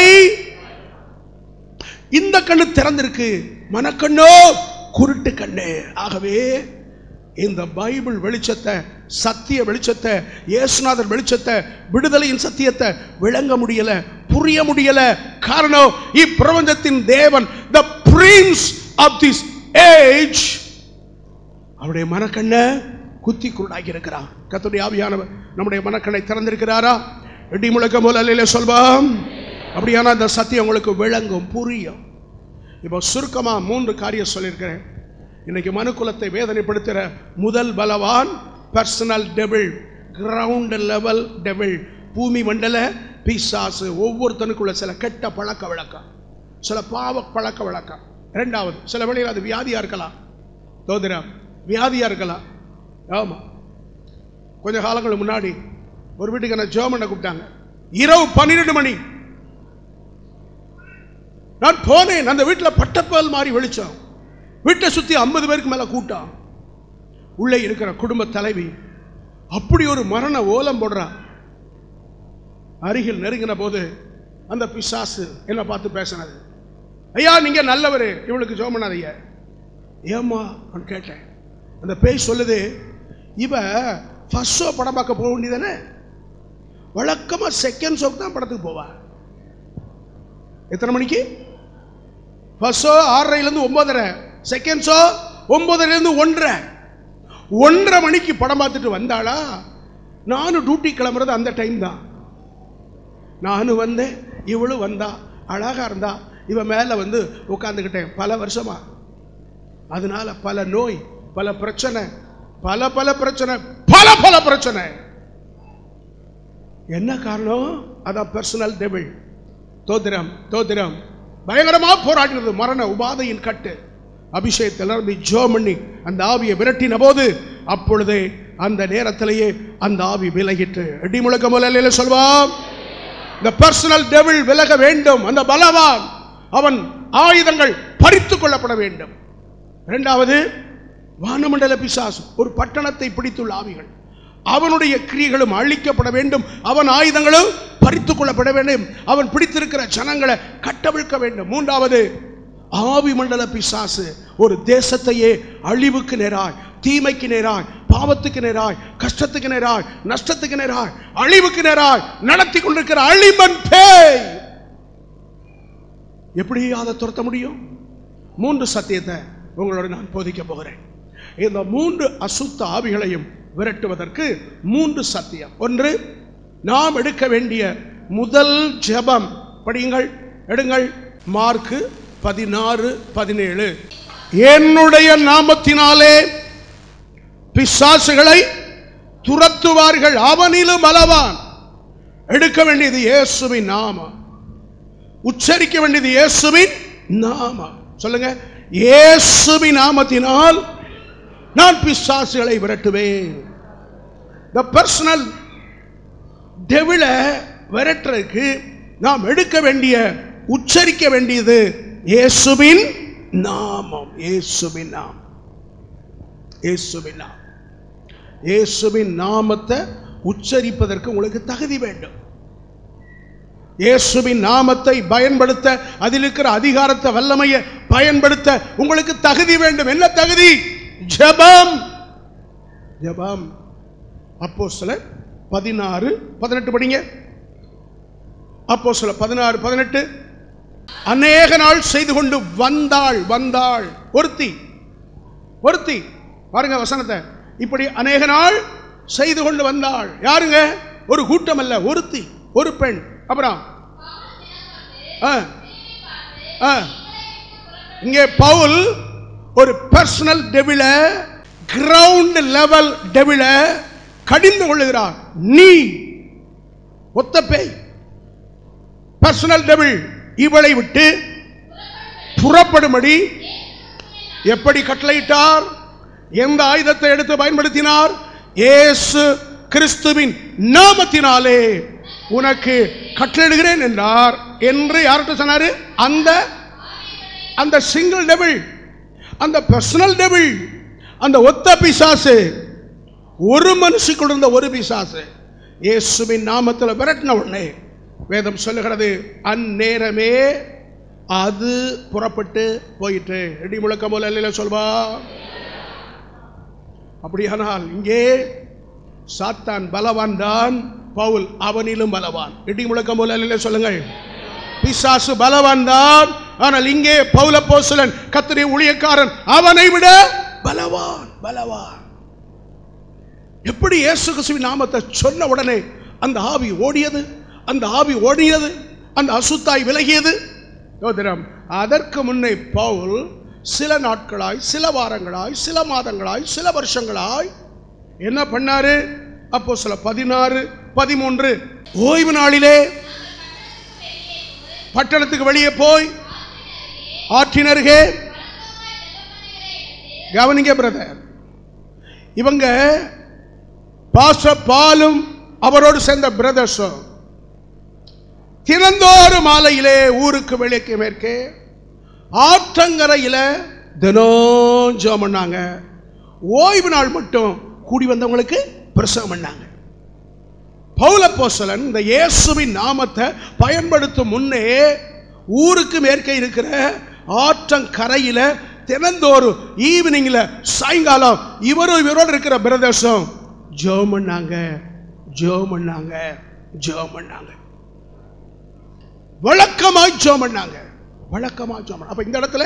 இந்த கண்ணு திறந்திருக்கு மனக்கண்ணோ குருட்டு கண்ணு ஆகவே இந்த பைபிள் வெளிச்சத்தை சத்திய வெளிச்சத்தை இயேசுநாதர் வெளிச்சத்தை விடுதலையின் சத்தியத்தை விளங்க முடியல புரிய முடியல காரணம் இப்பிரபஞ்சத்தின் தேவன் the prince of this age அவருடைய மனக்கண்ணை குத்தி குருடாக்கி இருக்கிறார் கத்துடைய ஆவியானவர் நம்முடைய மனக்கண்ணை திறந்திருக்கிறாரா இடி முழக்கம் போல அல்லையில சொல்வாம் அப்படியானா அந்த சத்தியம் உங்களுக்கு விளங்கும் புரியும் இப்போ சுருக்கமா மூன்று காரியம் சொல்லியிருக்கிறேன் இன்னைக்கு மனுக்குலத்தை வேதனைப்படுத்துகிற முதல் பலவான் personal devil ground level devil பூமி மண்டல பிசாசு ஒவ்வொருத்தனுக்குள்ள சில கெட்ட பழக்க வழக்கம் சில பாவ பழக்க வழக்கம் ரெண்டாவது சில வேளையில் அது வியாதியா இருக்கலாம் தோதிரம் வியாதியா இருக்கலாம் ஆமா கொஞ்ச காலங்களுக்கு முன்னாடி ஒரு வீட்டுக்கு என்ன ஜோமனை கூப்பிட்டாங்க இரவு பன்னிரெண்டு மணி நான் போனேன் அந்த வீட்டில் பட்டப்பால் மாதிரி வெளிச்சம் வீட்டை சுத்தி ஐம்பது பேருக்கு மேல கூட்டம் உள்ளே இருக்கிற குடும்ப தலைவி அப்படி ஒரு மரண ஓலம் போடுறா அருகில் நெருங்கின போது அந்த பிசாசு என்ன பார்த்து பேசினது ஐயா நீங்க நல்லவர் இவளுக்கு ஜோம் பண்ணாதீங்க ஏம்மா நான் கேட்டேன் அந்த பேய் சொல்லுது இவ ஃபர்ஸ்ட் ஷோ படம் பார்க்க போக வேண்டியதானே வழக்கமா செகண்ட் ஷோக்கு தான் படத்துக்கு போவா எத்தனை மணிக்கு ஃபர்ஸ்ட் ஷோ ஆறரைலேருந்து ஒன்பதரை செகண்ட் ஷோ ஒன்பதுலேருந்து ஒன்றரை ஒன்றரை மணிக்கு படம் பார்த்துட்டு வந்தாளா நானும் டியூட்டி கிளம்புறது அந்த டைம் தான் நானும் வந்தேன் இவளும் வந்தா அழகா இருந்தா இவ மேல வந்து உட்காந்துக்கிட்டேன் பல வருஷமா அதனால பல நோய் பல பிரச்சனை பல பல பிரச்சனை பல பல பிரச்சனை என்ன காரணம் அதான் பர்சனல் டெபிள் தோத்திரம் தோத்திரம் பயங்கரமா போராடினது மரண உபாதையின் கட்டு அபிஷேகத்தில் நிரம்பி ஜோம் பண்ணி அந்த ஆவியை விரட்டின போது அப்பொழுதே அந்த நேரத்திலேயே அந்த ஆவி விலகிட்டு அடி முழக்க முதல்ல சொல்வான் இந்த பர்சனல் டெபிள் விலக வேண்டும் அந்த பலவான் அவன் ஆயுதங்கள் பறித்துக் கொள்ளப்பட வேண்டும் இரண்டாவது வானமண்டல பிசாசு ஒரு பட்டணத்தை பிடித்துள்ள ஆவிகள் அவனுடைய கிரியைகளும் அழிக்கப்பட வேண்டும் அவன் ஆயுதங்களும் பறித்துக் கொள்ளப்பட வேண்டும் அவன் பிடித்திருக்கிற ஜனங்களை கட்டவிழ்க்க வேண்டும் மூன்றாவது ஆவி மண்டல பிசாசு ஒரு தேசத்தையே அழிவுக்கு நேராய் தீமைக்கு நேராய் பாவத்துக்கு நேராய் கஷ்டத்துக்கு நேராய் நஷ்டத்துக்கு நேராய் அழிவுக்கு நேராய் நடத்தி கொண்டிருக்கிற அழிமன் பேய் எப்படி அதை துரத்த முடியும் மூன்று சத்தியத்தை உங்களோட நான் போதிக்க போகிறேன் இந்த மூன்று அசுத்த ஆவிகளையும் விரட்டுவதற்கு மூன்று சத்தியம் ஒன்று நாம் எடுக்க வேண்டிய முதல் ஜெபம் படியுங்கள் எடுங்கள் மார்க்கு பதினாறு பதினேழு என்னுடைய நாமத்தினாலே பிசாசுகளை துரத்துவார்கள் அவனிலும் அளவான் எடுக்க வேண்டியது இயேசுவின் நாமம் உச்சரிக்க வேண்டியது இயேசுவின் நாமம் சொல்லுங்க இயேசுவின் நாமத்தினால் நான் பிசாசுகளை விரட்டுவேன் த பர்சனல் டெவில விரட்டுறதுக்கு நாம் எடுக்க வேண்டிய உச்சரிக்க வேண்டியது இயேசுவின் நாமம் இயேசுவின் நாமம் இயேசுவின் நாமம் இயேசுவின் நாமத்தை உச்சரிப்பதற்கு உங்களுக்கு தகுதி வேண்டும் இயேசுவின் நாமத்தை பயன்படுத்த அதில் இருக்கிற அதிகாரத்தை வல்லமையை பயன்படுத்த உங்களுக்கு தகுதி வேண்டும் என்ன தகுதி ஜெபம் ஜெபம் அப்போ சில பதினாறு பதினெட்டு படிங்க அப்போ சில பதினாறு பதினெட்டு அநேக நாள் செய்து கொண்டு வந்தாள் வந்தாள் ஒருத்தி ஒருத்தி பாருங்க வசனத்தை இப்படி அநேக நாள் செய்து கொண்டு வந்தாள் யாருங்க ஒரு கூட்டம் அல்ல ஒருத்தி ஒரு பெண் அப்புறம் ஆ, ஆ. இங்கே பவுல் ஒரு பர்சனல் டெவில கிரவுண்ட் லெவல் டெவில கடிந்து கொள்ளுகிறார் நீ ஒத்த பேய் பர்சனல் டெவில் இவளை விட்டு புறப்படும்படி எப்படி கட்டளையிட்டார் எந்த ஆயுதத்தை எடுத்து பயன்படுத்தினார் இயேசு கிறிஸ்துவின் நாமத்தினாலே உனக்கு கட்டளையிடுகிறேன் என்றார் என்று யார்கிட்ட சொன்னாரு அந்த அந்த சிங்கிள் டெபிள் அந்த பர்சனல் டெபிள் அந்த ஒத்த பிசாசு ஒரு மனுஷிக்குள்ள இருந்த ஒரு பிசாசு இயேசுவின் நாமத்தில் விரட்டின உடனே வேதம் சொல்லுகிறது அந்நேரமே அது புறப்பட்டு போயிற்று இடி முழக்கம் போல இல்லையில சொல்வா அப்படியானால் இங்கே சாத்தான் பலவான் தான் பவுல் அவனிலும் பலவான் இடி முழக்கம் போல இல்லையில சொல்லுங்கள் பிசாசு பலவான் தான் ஆனால் இங்கே பவுல போசலன் கத்திரி ஊழியக்காரன் அவனை விட பலவான் பலவான் எப்படி இயேசு கிறிஸ்துவின் நாமத்தை சொன்ன உடனே அந்த ஆவி ஓடியது அந்த ஆவி ஓடியது அந்த அசுத்தாய் விலகியது சோதரம் அதற்கு முன்னே பவுல் சில நாட்களாய் சில வாரங்களாய் சில மாதங்களாய் சில வருஷங்களாய் என்ன பண்ணாரு அப்போ சில பதினாறு பதிமூன்று ஓய்வு நாளிலே பட்டணத்துக்கு வெளியே போய் ஆற்றினருகே கவனிங்க பிரதர் இவங்க பாச பாலும் அவரோடு சேர்ந்த பிரதர்ஸும் தினந்தோறும் மாலையிலே ஊருக்கு வெளியே மேற்கே ஆற்றங்கரையில தினம் ஜெபம் பண்ணாங்க ஓய்வு நாள் மட்டும் கூடி வந்தவங்களுக்கு பிரசவம் பண்ணாங்க பௌலப்போஸ்தலன் இந்த இயேசுவின் நாமத்தை பயன்படுத்தும் முன்னே ஊருக்கு மேற்கே இருக்கிற ஆற்றங்கரையில தினந்தோறும் ஈவினிங்ல சாயங்காலம் இவரும் இவரோடு இருக்கிற பிரதர்ஸும் ஜெபம் பண்ணாங்க ஜெபம் பண்ணாங்க ஜெபம் பண்ணாங்க வழக்கமாய் ஜெபம் பண்ணாங்க வழக்கமாய் ஜெபம் பண்ணாங்க. அப்ப இந்த இடத்துல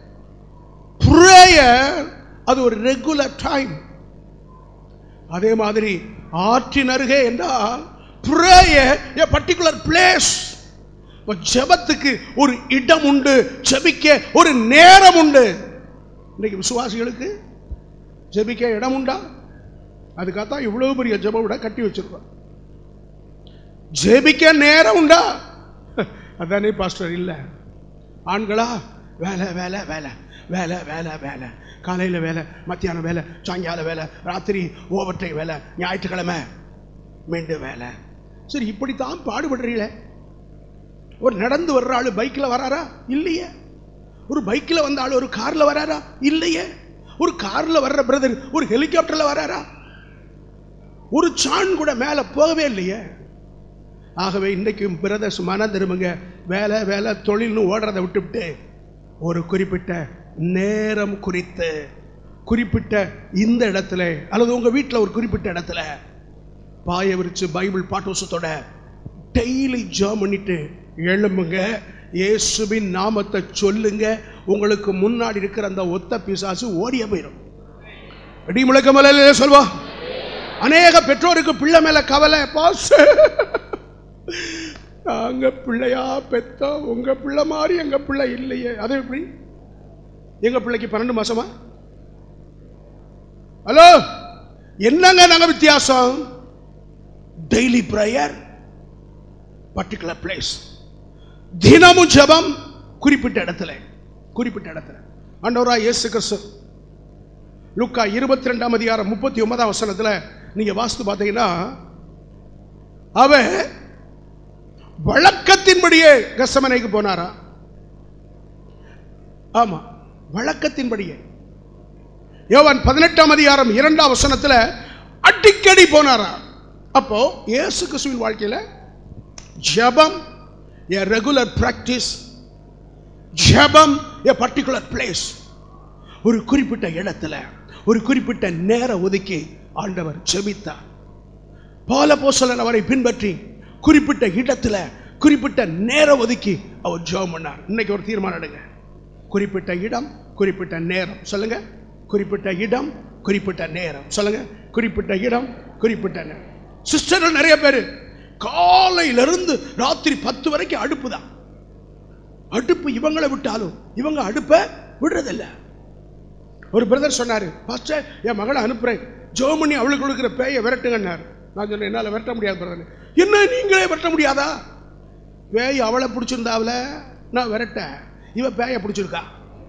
prayer அது ஒரு ரெகுலர் டைம் அதே மாதிரி ஆற்றின் அருகே என்றால் prayer a பர்டிகுலர் பிளேஸ் ஜெபத்துக்கு ஒரு இடம் உண்டு ஜெபிக்க ஒரு நேரம் உண்டு இன்னைக்கு விசுவாசிகளுக்கு ஜெபிக்க இடம் உண்டா அதுக்காகத்தான் இவ்வளவு பெரிய ஜெப விட கட்டி வச்சிருக்கோம் ஜெபிக்க நேரம் உண்டா அதானே பாஸ்டர் இல்ல ஆண்களா வேலை வேலை வேலை வேலை வேலை வேலை காலையில் வேலை மத்தியானம் வேலை சாயங்காலம் வேலை ராத்திரி ஓவர் டைம் வேலை ஞாயிற்றுக்கிழமை மீண்டும் வேலை சரி இப்படித்தான் பாடுபடுறீங்களே ஒரு நடந்து வர்ற ஆளு பைக்கில் வராரா இல்லையே ஒரு பைக்கில் வந்த ஆளு ஒரு கார்ல வராரா இல்லையே ஒரு கார்ல வர்ற பிரதர் ஒரு ஹெலிகாப்டர்ல வராரா ஒரு சான் கூட மேலே போகவே இல்லையே ஆகவே இன்றைக்கும் பிரதர்ஸ் மன திரும்புங்க வேலை வேலை தொழில்னு ஓடுறதை விட்டுவிட்டு ஒரு குறிப்பிட்ட நேரம் குறித்து குறிப்பிட்ட இந்த இடத்துல அல்லது உங்க வீட்டில் ஒரு குறிப்பிட்ட இடத்துல பாய விரிச்சு பைபிள் பாட்டோசத்தோட டெய்லி ஜாம் பண்ணிட்டு எழும்புங்க இயேசுவின் நாமத்தை சொல்லுங்க உங்களுக்கு முன்னாடி இருக்கிற அந்த ஒத்த பிசாசு ஓடிய போயிடும் அடி முழக்கமல்ல சொல்வா அநேக பெற்றோருக்கு பிள்ளை மேல கவலை பாஸ் நாங்க பிள்ளையா பெத்தோம் உங்க பிள்ளை மாதிரி எங்க பிள்ளை இல்லையே அது எப்படி எங்க பிள்ளைக்கு பன்னெண்டு மாசமா ஹலோ என்னங்க நாங்க வித்தியாசம் டெய்லி ப்ரேயர் பர்டிகுலர் பிளேஸ் தினமும் ஜெபம் குறிப்பிட்ட இடத்துல குறிப்பிட்ட இடத்துல ஆண்டவரா இயேசு கிறிஸ்து லுக்கா இருபத்தி ரெண்டாம் அதிகாரம் முப்பத்தி ஒன்பதாம் வசனத்துல நீங்க வாஸ்து பார்த்தீங்கன்னா அவன் வழக்கத்தின்படியே கசமனைக்கு போனாரா ஆமா வழக்கத்தின்படியே யோவான் பதினெட்டாம் அதிகாரம் இரண்டாம் வசனத்துல அடிக்கடி போனாரா அப்போ இயேசு கிறிஸ்துவின் வாழ்க்கையில ஜெபம் a ரெகுலர் பிராக்டிஸ் ஜெபம் a பர்டிகுலர் பிளேஸ் ஒரு குறிப்பிட்ட இடத்துல ஒரு குறிப்பிட்ட நேரம் ஒதுக்கி ஆண்டவர் ஜெபித்தார் பால போசலன் அவரை பின்பற்றி குறிப்பிட்ட இடத்துல குறிப்பிட்ட நேரம் ஒதுக்கி அவர் ஜெபம் பண்ணார் இன்னைக்கு ஒரு தீர்மானம் எடுங்க குறிப்பிட்ட இடம் குறிப்பிட்ட நேரம் சொல்லுங்க குறிப்பிட்ட இடம் குறிப்பிட்ட நேரம் சொல்லுங்க குறிப்பிட்ட இடம் குறிப்பிட்ட நேரம் சிஸ்டர்கள் நிறைய பேர் காலையிலிருந்து ராத்திரி பத்து வரைக்கும் அடுப்பு தான் அடுப்பு இவங்களை விட்டாலும் இவங்க அடுப்பை விடுறதில்ல ஒரு பிரதர் சொன்னாரு பாஸ்டர் என் மகளை அனுப்புறேன் ஜோம் பண்ணி அவளுக்கு கொடுக்குற பேயை விரட்டுங்கன்னாரு நான் சொன்னேன் என்னால் விரட்ட முடியாது பிரதர் என்ன நீங்களே விரட்ட முடியாதா பேய் அவளை பிடிச்சிருந்தாவில நான் விரட்ட இவ பேயை பிடிச்சிருக்கா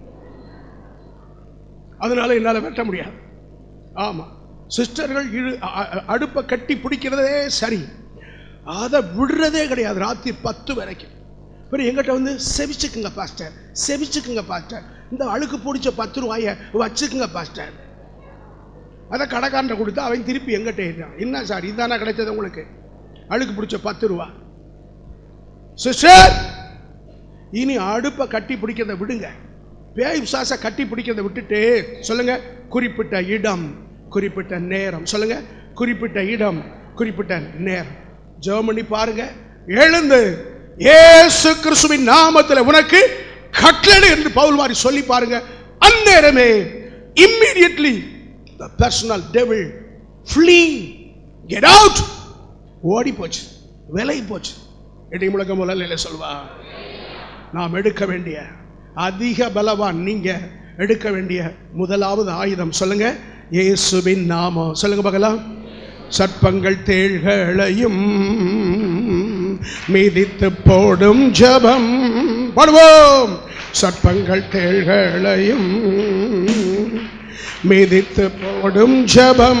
அதனால என்னால் விரட்ட முடியாது ஆமா சிஸ்டர்கள் இழு அ- அ- அடுப்பை கட்டி பிடிக்கிறதே சரி அதை விடுறதே கிடையாது ராத்திரி பத்து வரைக்கும் அப்புறம் எங்கிட்ட வந்து செவிச்சுக்குங்க பாஸ்டர் செவிச்சுக்குங்க பாஸ்டர் இந்த அழுக்கு பிடிச்ச பத்து ரூபாய வச்சுக்குங்க பாஸ்டர் அதை கடைக்காரன்ட்ட கொடுத்தா அவன் திருப்பி எங்கிட்ட ஏறினான் என்ன சார் இதானா கிடைச்சது உங்களுக்கு அழுக்கு பிடிச்ச பத்து ரூபா சிஸ்டர் இனி அடுப்பை கட்டி பிடிக்கிறத விடுங்க பேய் பிசாசை கட்டி பிடிக்கிறத விட்டுட்டு சொல்லுங்க குறிப்பிட்ட இடம் குறிப்பிட்ட நேரம் சொல்லுங்க குறிப்பிட்ட இடம் குறிப்பிட்ட நேரம் ஜெர்மனி பாருங்க எழுந்து இயேசு கிறிஸ்துவின் நாமத்துல உனக்கு கட்டளை என்று பவுல் மாதிரி சொல்லி பாருங்க அந்நேரமே immediately the personal devil flee get out ஓடி போச்சு விலை போச்சு இடி முழக்க முதல்ல சொல்வா நாம் எடுக்க வேண்டிய அதிக பலவான் நீங்க எடுக்க வேண்டிய முதலாவது ஆயுதம் சொல்லுங்க இயேசுவின் நாமம் சொல்லுங்க பார்க்கலாம் சர்ப்பங்கள் தேள்களையும் மிதித்து போடும் ஜபம் பாடுவோம் சர்ப்பங்கள் தேள்களையும் மிதித்து போடும் ஜபம்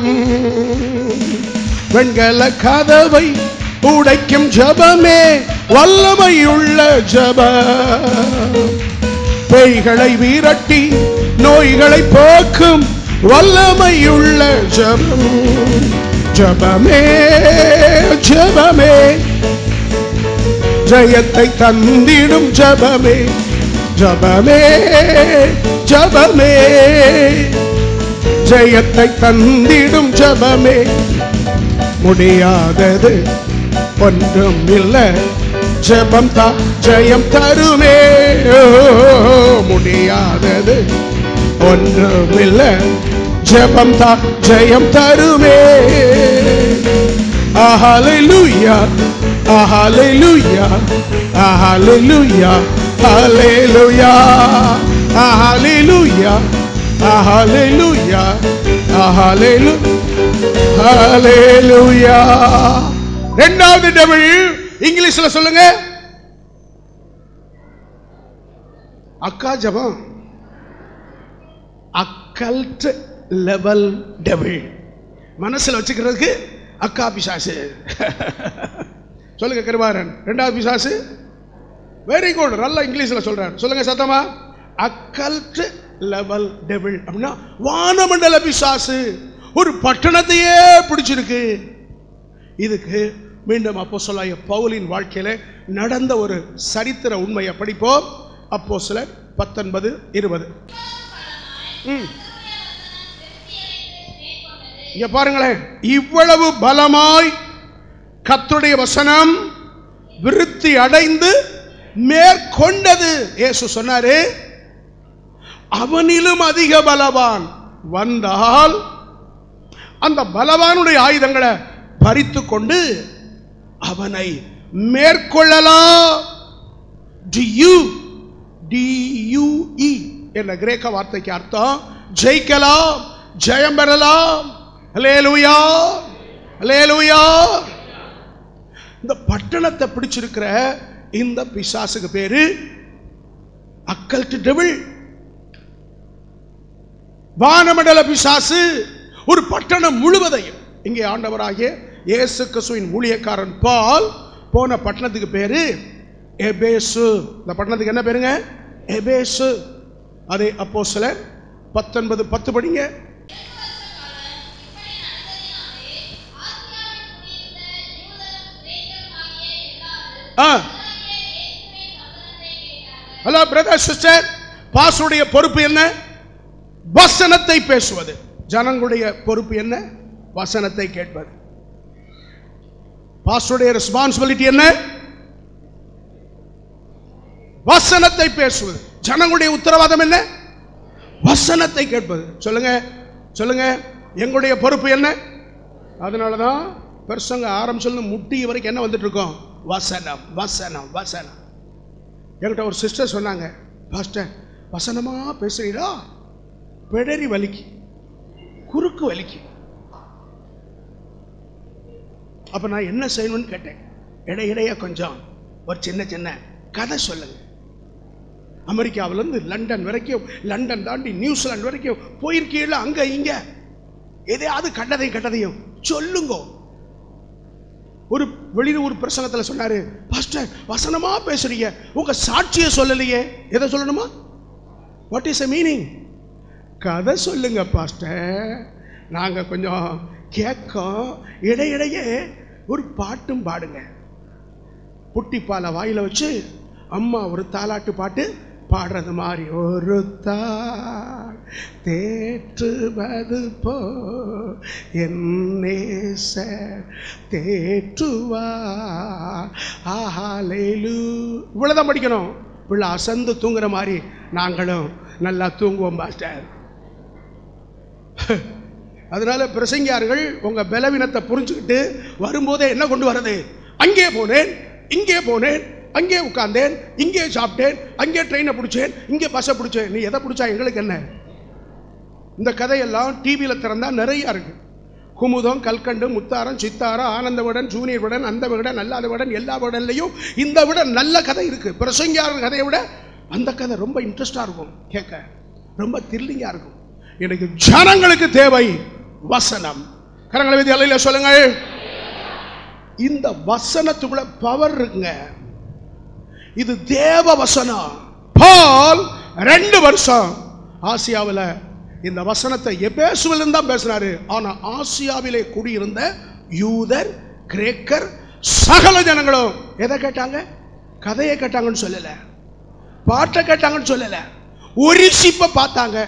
வெண்கல கதவை உடைக்கும் ஜபமே வல்லமையுள்ள ஜபம் பேய்களை விரட்டி நோய்களை போக்கும் வல்லமையுள்ள ஜபம் ஜபமே ஜபமே ஜெயத்தை தந்திடும் ஜபமே ஜபமே ஜபமே ஜெயத்தை தந்திடும் ஜபமே முடியாதது ஒன்றும் இல்லை ஜெபம் தா ஜெயம் தருமே ஓ, முடியாதது ஒன்றும் இல்லை ஜெபம் தா ஜெயம் தருமே Hallelujah, hallelujah, hallelujah, hallelujah, hallelujah, hallelujah, hallelujah, hallelujah. ரெண்டாவது டபிள் இங்கிலீஷ்ல சொல்லுங்க அக்கா ஜபம் அக்கல்ட் லெவல் டெபிள் மனசுல வச்சுக்கிறதுக்கு அக்கா பிசாசு சொல்லுங்க கருவாரன் ரெண்டாவது பிசாசு வெரி குட் நல்ல இங்கிலீஷ்ல சொல்றாரு சொல்லுங்க சத்தமா அக்கல்ட் லெவல் டெபிள் அப்படின்னா வானமண்டல பிசாசு ஒரு பட்டணத்தையே பிடிச்சிருக்கு இதுக்கு மீண்டும் அப்போ பவுலின் வாழ்க்கையில நடந்த ஒரு சரித்திர உண்மையை படிப்போம் அப்போ சிலர் பத்தொன்பது இருபது ம் இங்க பாருங்களேன் இவ்வளவு பலமாய் கர்த்தருடைய வசனம் விருத்தி அடைந்து மேற்கொண்டது இயேசு சொன்னாரு அவனிலும் அதிக பலவான் வந்தால் அந்த பலவானுடைய ஆயுதங்களை பறித்து கொண்டு அவனை மேற்கொள்ளலாம் டியூ டியூஇ என்ற கிரேக்க வார்த்தைக்கு அர்த்தம் ஜெயிக்கலாம் ஜெயம் பெறலாம் ஹalleluya ஹalleluya இந்த பட்டணத்தை பிடிச்சிருக்கிற இந்த பிசாசுக்கு பேரு அக்கல்ட் டெவில் வானமண்டல பிசாசு ஒரு பட்டணம் முழுவதையும் இங்கே ஆண்டவராகிய இயேசு கிறிஸ்துவின் ஊழியக்காரன் பால் போன பட்டணத்துக்கு பேரு எபேசு இந்த பட்டணத்துக்கு என்ன பேருங்க எபேசு அதே அப்போ சிலர் பத்தொன்பது பத்து படிங்க ஆ ஹலோ பிரதர் சிஸ்டர் பாஸ்டருடைய பொறுப்பு என்ன வசனத்தை பேசுவது ஜனங்களுடைய பொறுப்பு என்ன வசனத்தை கேட்பது பாஸ்டருடைய ரெஸ்பான்சிபிலிட்டி என்ன வசனத்தை பேசுவது ஜனங்களுடைய உத்தரவாதம் என்ன வசனத்தை கேட்பது சொல்லுங்க சொல்லுங்க எங்களுடைய பொறுப்பு என்ன அதனால தான் பெருசங்க ஆரம்பிச்சு முட்டி வரைக்கும் என்ன வந்துட்டு இருக்கோம் வசனம் வசனம் வசனம் என்கிட்ட ஒரு சிஸ்டர் சொன்னாங்க பாஸ்டர் வசனமா பேசுறீடா பிடரி வலிக்கு குறுக்கு வலிக்கு அப்ப நான் என்ன செய்யணும்னு கேட்டேன் இடையிடையே கொஞ்சம் ஒரு சின்ன சின்ன கதை சொல்லுங்க அமெரிக்காவிலேருந்து லண்டன் வரைக்கும் லண்டன் தாண்டி நியூசிலாந்து வரைக்கும் போயிருக்கீங்களா அங்க இங்க எதையாவது கண்டதையும் கண்டதையும் சொல்லுங்க ஒரு வெளியூர் பிரசங்கத்துல சொன்னாரு பாஸ்டர் வசனமா பேசுறீங்க உங்க சாட்சியை சொல்லலையே எதை சொல்லணுமா வாட் இஸ் எ மீனிங் கதை சொல்லுங்க பாஸ்டர் நாங்க கொஞ்சம் கேட்கோம் இடையிடையே ஒரு பாட்டும் பாடுங்க புட்டிப்பாலை வாயில வச்சு அம்மா ஒரு தாலாட்டு பாட்டு பாடுறது மாதிரி ஒரு தாள் தேற்றுவது போ என்னேச தேற்றுவா ஆஹாலேலு இவ்வளவுதான் படிக்கணும் பிள்ளை அசந்து தூங்குற மாதிரி நாங்களும் நல்லா தூங்குவோம் மாஸ்டர் அதனால பிரசங்கியார்கள் உங்க பலவீனத்தை புரிஞ்சுக்கிட்டு வரும்போதே என்ன கொண்டு வர்றது அங்கே போனேன் இங்கே போனேன் அங்கே உட்கார்ந்தேன் இங்கே சாப்பிட்டேன் அங்கே ட்ரெயினை பிடிச்சேன் இங்கே பஸ்ஸை பிடிச்சேன் நீ எதை பிடிச்சா எங்களுக்கு என்ன இந்த கதையெல்லாம் டிவியில் திறந்தா நிறைய இருக்கு குமுதம் கல்கண்டு முத்தாரம் சித்தாரம் ஆனந்த விடன் ஜூனியர் விடன் அந்த விடன் அல்லாத விடன் எல்லா விடன்லையும் இந்த விட நல்ல கதை இருக்கு பிரசங்கியார் கதையை விட அந்த கதை ரொம்ப இன்ட்ரெஸ்டா இருக்கும் கேட்க ரொம்ப த்ரில்லிங்கா இருக்கும் எனக்கு ஜனங்களுக்கு தேவை வசனம் கரங்களை விதி அலையில சொல்லுங்க இந்த வசனத்துக்குள்ள பவர் இருக்குங்க இது தேவ வசனம் பால் ரெண்டு வருஷம் ஆசியாவில் இந்த வசனத்தை எபேசுவில் தான் பேசினாரு ஆனா ஆசியாவிலே குடியிருந்த யூதர் கிரேக்கர் சகல ஜனங்களும் எதை கேட்டாங்க கதையை கேட்டாங்கன்னு சொல்லல பாட்டை கேட்டாங்கன்னு சொல்லல ஒரு சிப்ப பார்த்தாங்க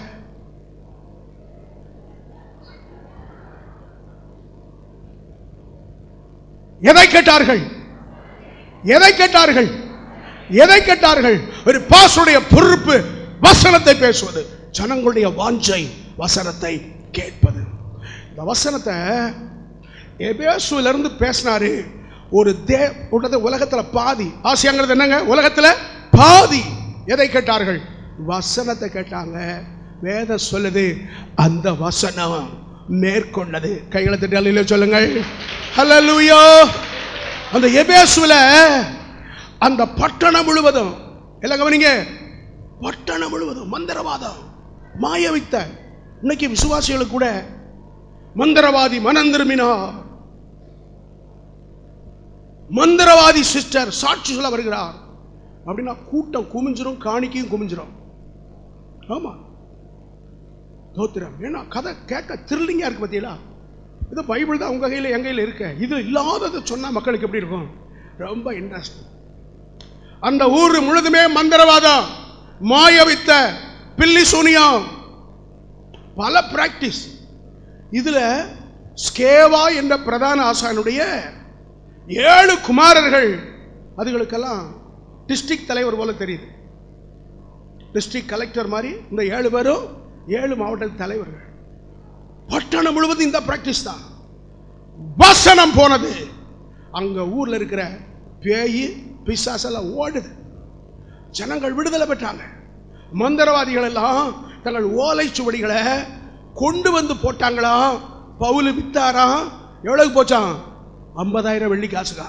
எதை கேட்டார்கள் எதை கேட்டார்கள் எதை கேட்டார்கள் ஒரு பாசுடைய பொறுப்பு வசனத்தை பேசுவது ஜனங்களுடைய வாஞ்சை வசனத்தை கேட்பது இந்த வசனத்தை எபேசுல இருந்து பேசினாரு ஒரு தே உலகத்துல உலகத்துல பாதி ஆசியாங்கிறது என்னங்க உலகத்துல பாதி எதை கேட்டார்கள் வசனத்தை கேட்டாங்க வேதம் சொல்லுது அந்த வசனம் மேற்கொண்டது கைகளை தட்டி சொல்லுங்கள் ஹalleluya அந்த எபேசுல அந்த பட்டணம் முழுவதும் எல்லாம் கவனிங்க பட்டணம் முழுவதும் மந்திரவாதம் மாயவித்த இன்னைக்கு விசுவாசிகளுக்கு கூட மந்திரவாதி மனம் திரும்பினார் மந்திரவாதி சிஸ்டர் சாட்சி சொல்ல வருகிறார் அப்படின்னா கூட்டம் குமிஞ்சிரும் காணிக்கையும் குமிஞ்சிரும் ஆமா தோத்திரம் ஏன்னா கதை கேட்க த்ரில்லிங்கா இருக்கு பார்த்தீங்களா இது பைபிள் தான் உங்க கையில் என் கையில் இருக்க இது இல்லாததை சொன்னா மக்களுக்கு எப்படி இருக்கும் ரொம்ப இன்ட்ரெஸ்ட் அந்த ஊர் முழுதுமே மந்திரவாதம் மாயவித்த பில்லி சூனியம் பல பிராக்டிஸ் இதுல ஸ்கேவா என்ற பிரதான ஆசானுடைய ஏழு குமாரர்கள் அதுகளுக்கெல்லாம் டிஸ்ட்ரிக்ட் தலைவர் போல தெரியுது டிஸ்ட்ரிக்ட் கலெக்டர் மாதிரி இந்த ஏழு பேரும் ஏழு மாவட்ட தலைவர்கள் பட்டணம் முழுவதும் இந்த பிராக்டிஸ் தான் வசனம் போனது அங்க ஊர்ல இருக்கிற பேய் பிசாசெல்லாம் ஓடுது ஜனங்கள் விடுதலை பெற்றாங்க மந்திரவாதிகள் எல்லாம் தங்கள் ஓலை சுவடிகளை கொண்டு வந்து போட்டாங்களாம் பவுல் வித்தாராம் எவ்வளவு போச்சான் ஐம்பதாயிரம் வெள்ளி காசுக்கா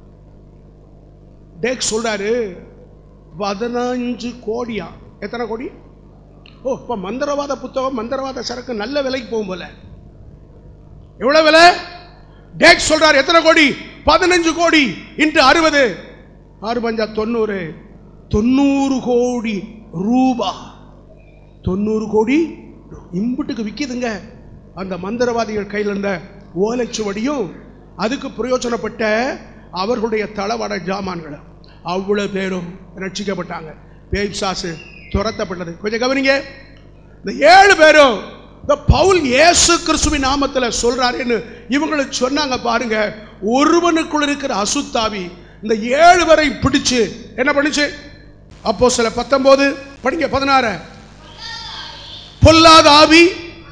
டேக் சொல்றாரு பதினஞ்சு கோடியா எத்தனை கோடி ஓ இப்போ மந்திரவாத புத்தகம் மந்திரவாத சரக்கு நல்ல விலைக்கு போகும் போல எவ்வளவு விலை டேக் சொல்றாரு எத்தனை கோடி பதினஞ்சு கோடி இன்று அறுபது ஆறு பஞ்சா தொண்ணூறு தொண்ணூறு கோடி ரூபா தொண்ணூறு கோடி இம்புட்டுக்கு விற்கிதுங்க அந்த மந்திரவாதிகள் கையில் இருந்த ஓலைச்சுவடியும் அதுக்கு பிரயோஜனப்பட்ட அவர்களுடைய தளவாட ஜாமான்கள் அவ்வளவு பேரும் ரட்சிக்கப்பட்டாங்க பேய் சாசு துரத்தப்பட்டது கொஞ்சம் கவனிங்க இந்த ஏழு பேரும் இந்த பவுல் இயேசு கிறிஸ்துவின் நாமத்துல சொல்றாருன்னு இவங்களுக்கு சொன்னாங்க பாருங்க ஒருவனுக்குள்ள இருக்கிற அசுத்தாவி இந்த ஏழு பேரை பிடிச்சு என்ன பண்ணுச்சு அப்போ சில பத்தொன்பது படிங்க பதினாறு பொல்லாத ஆவி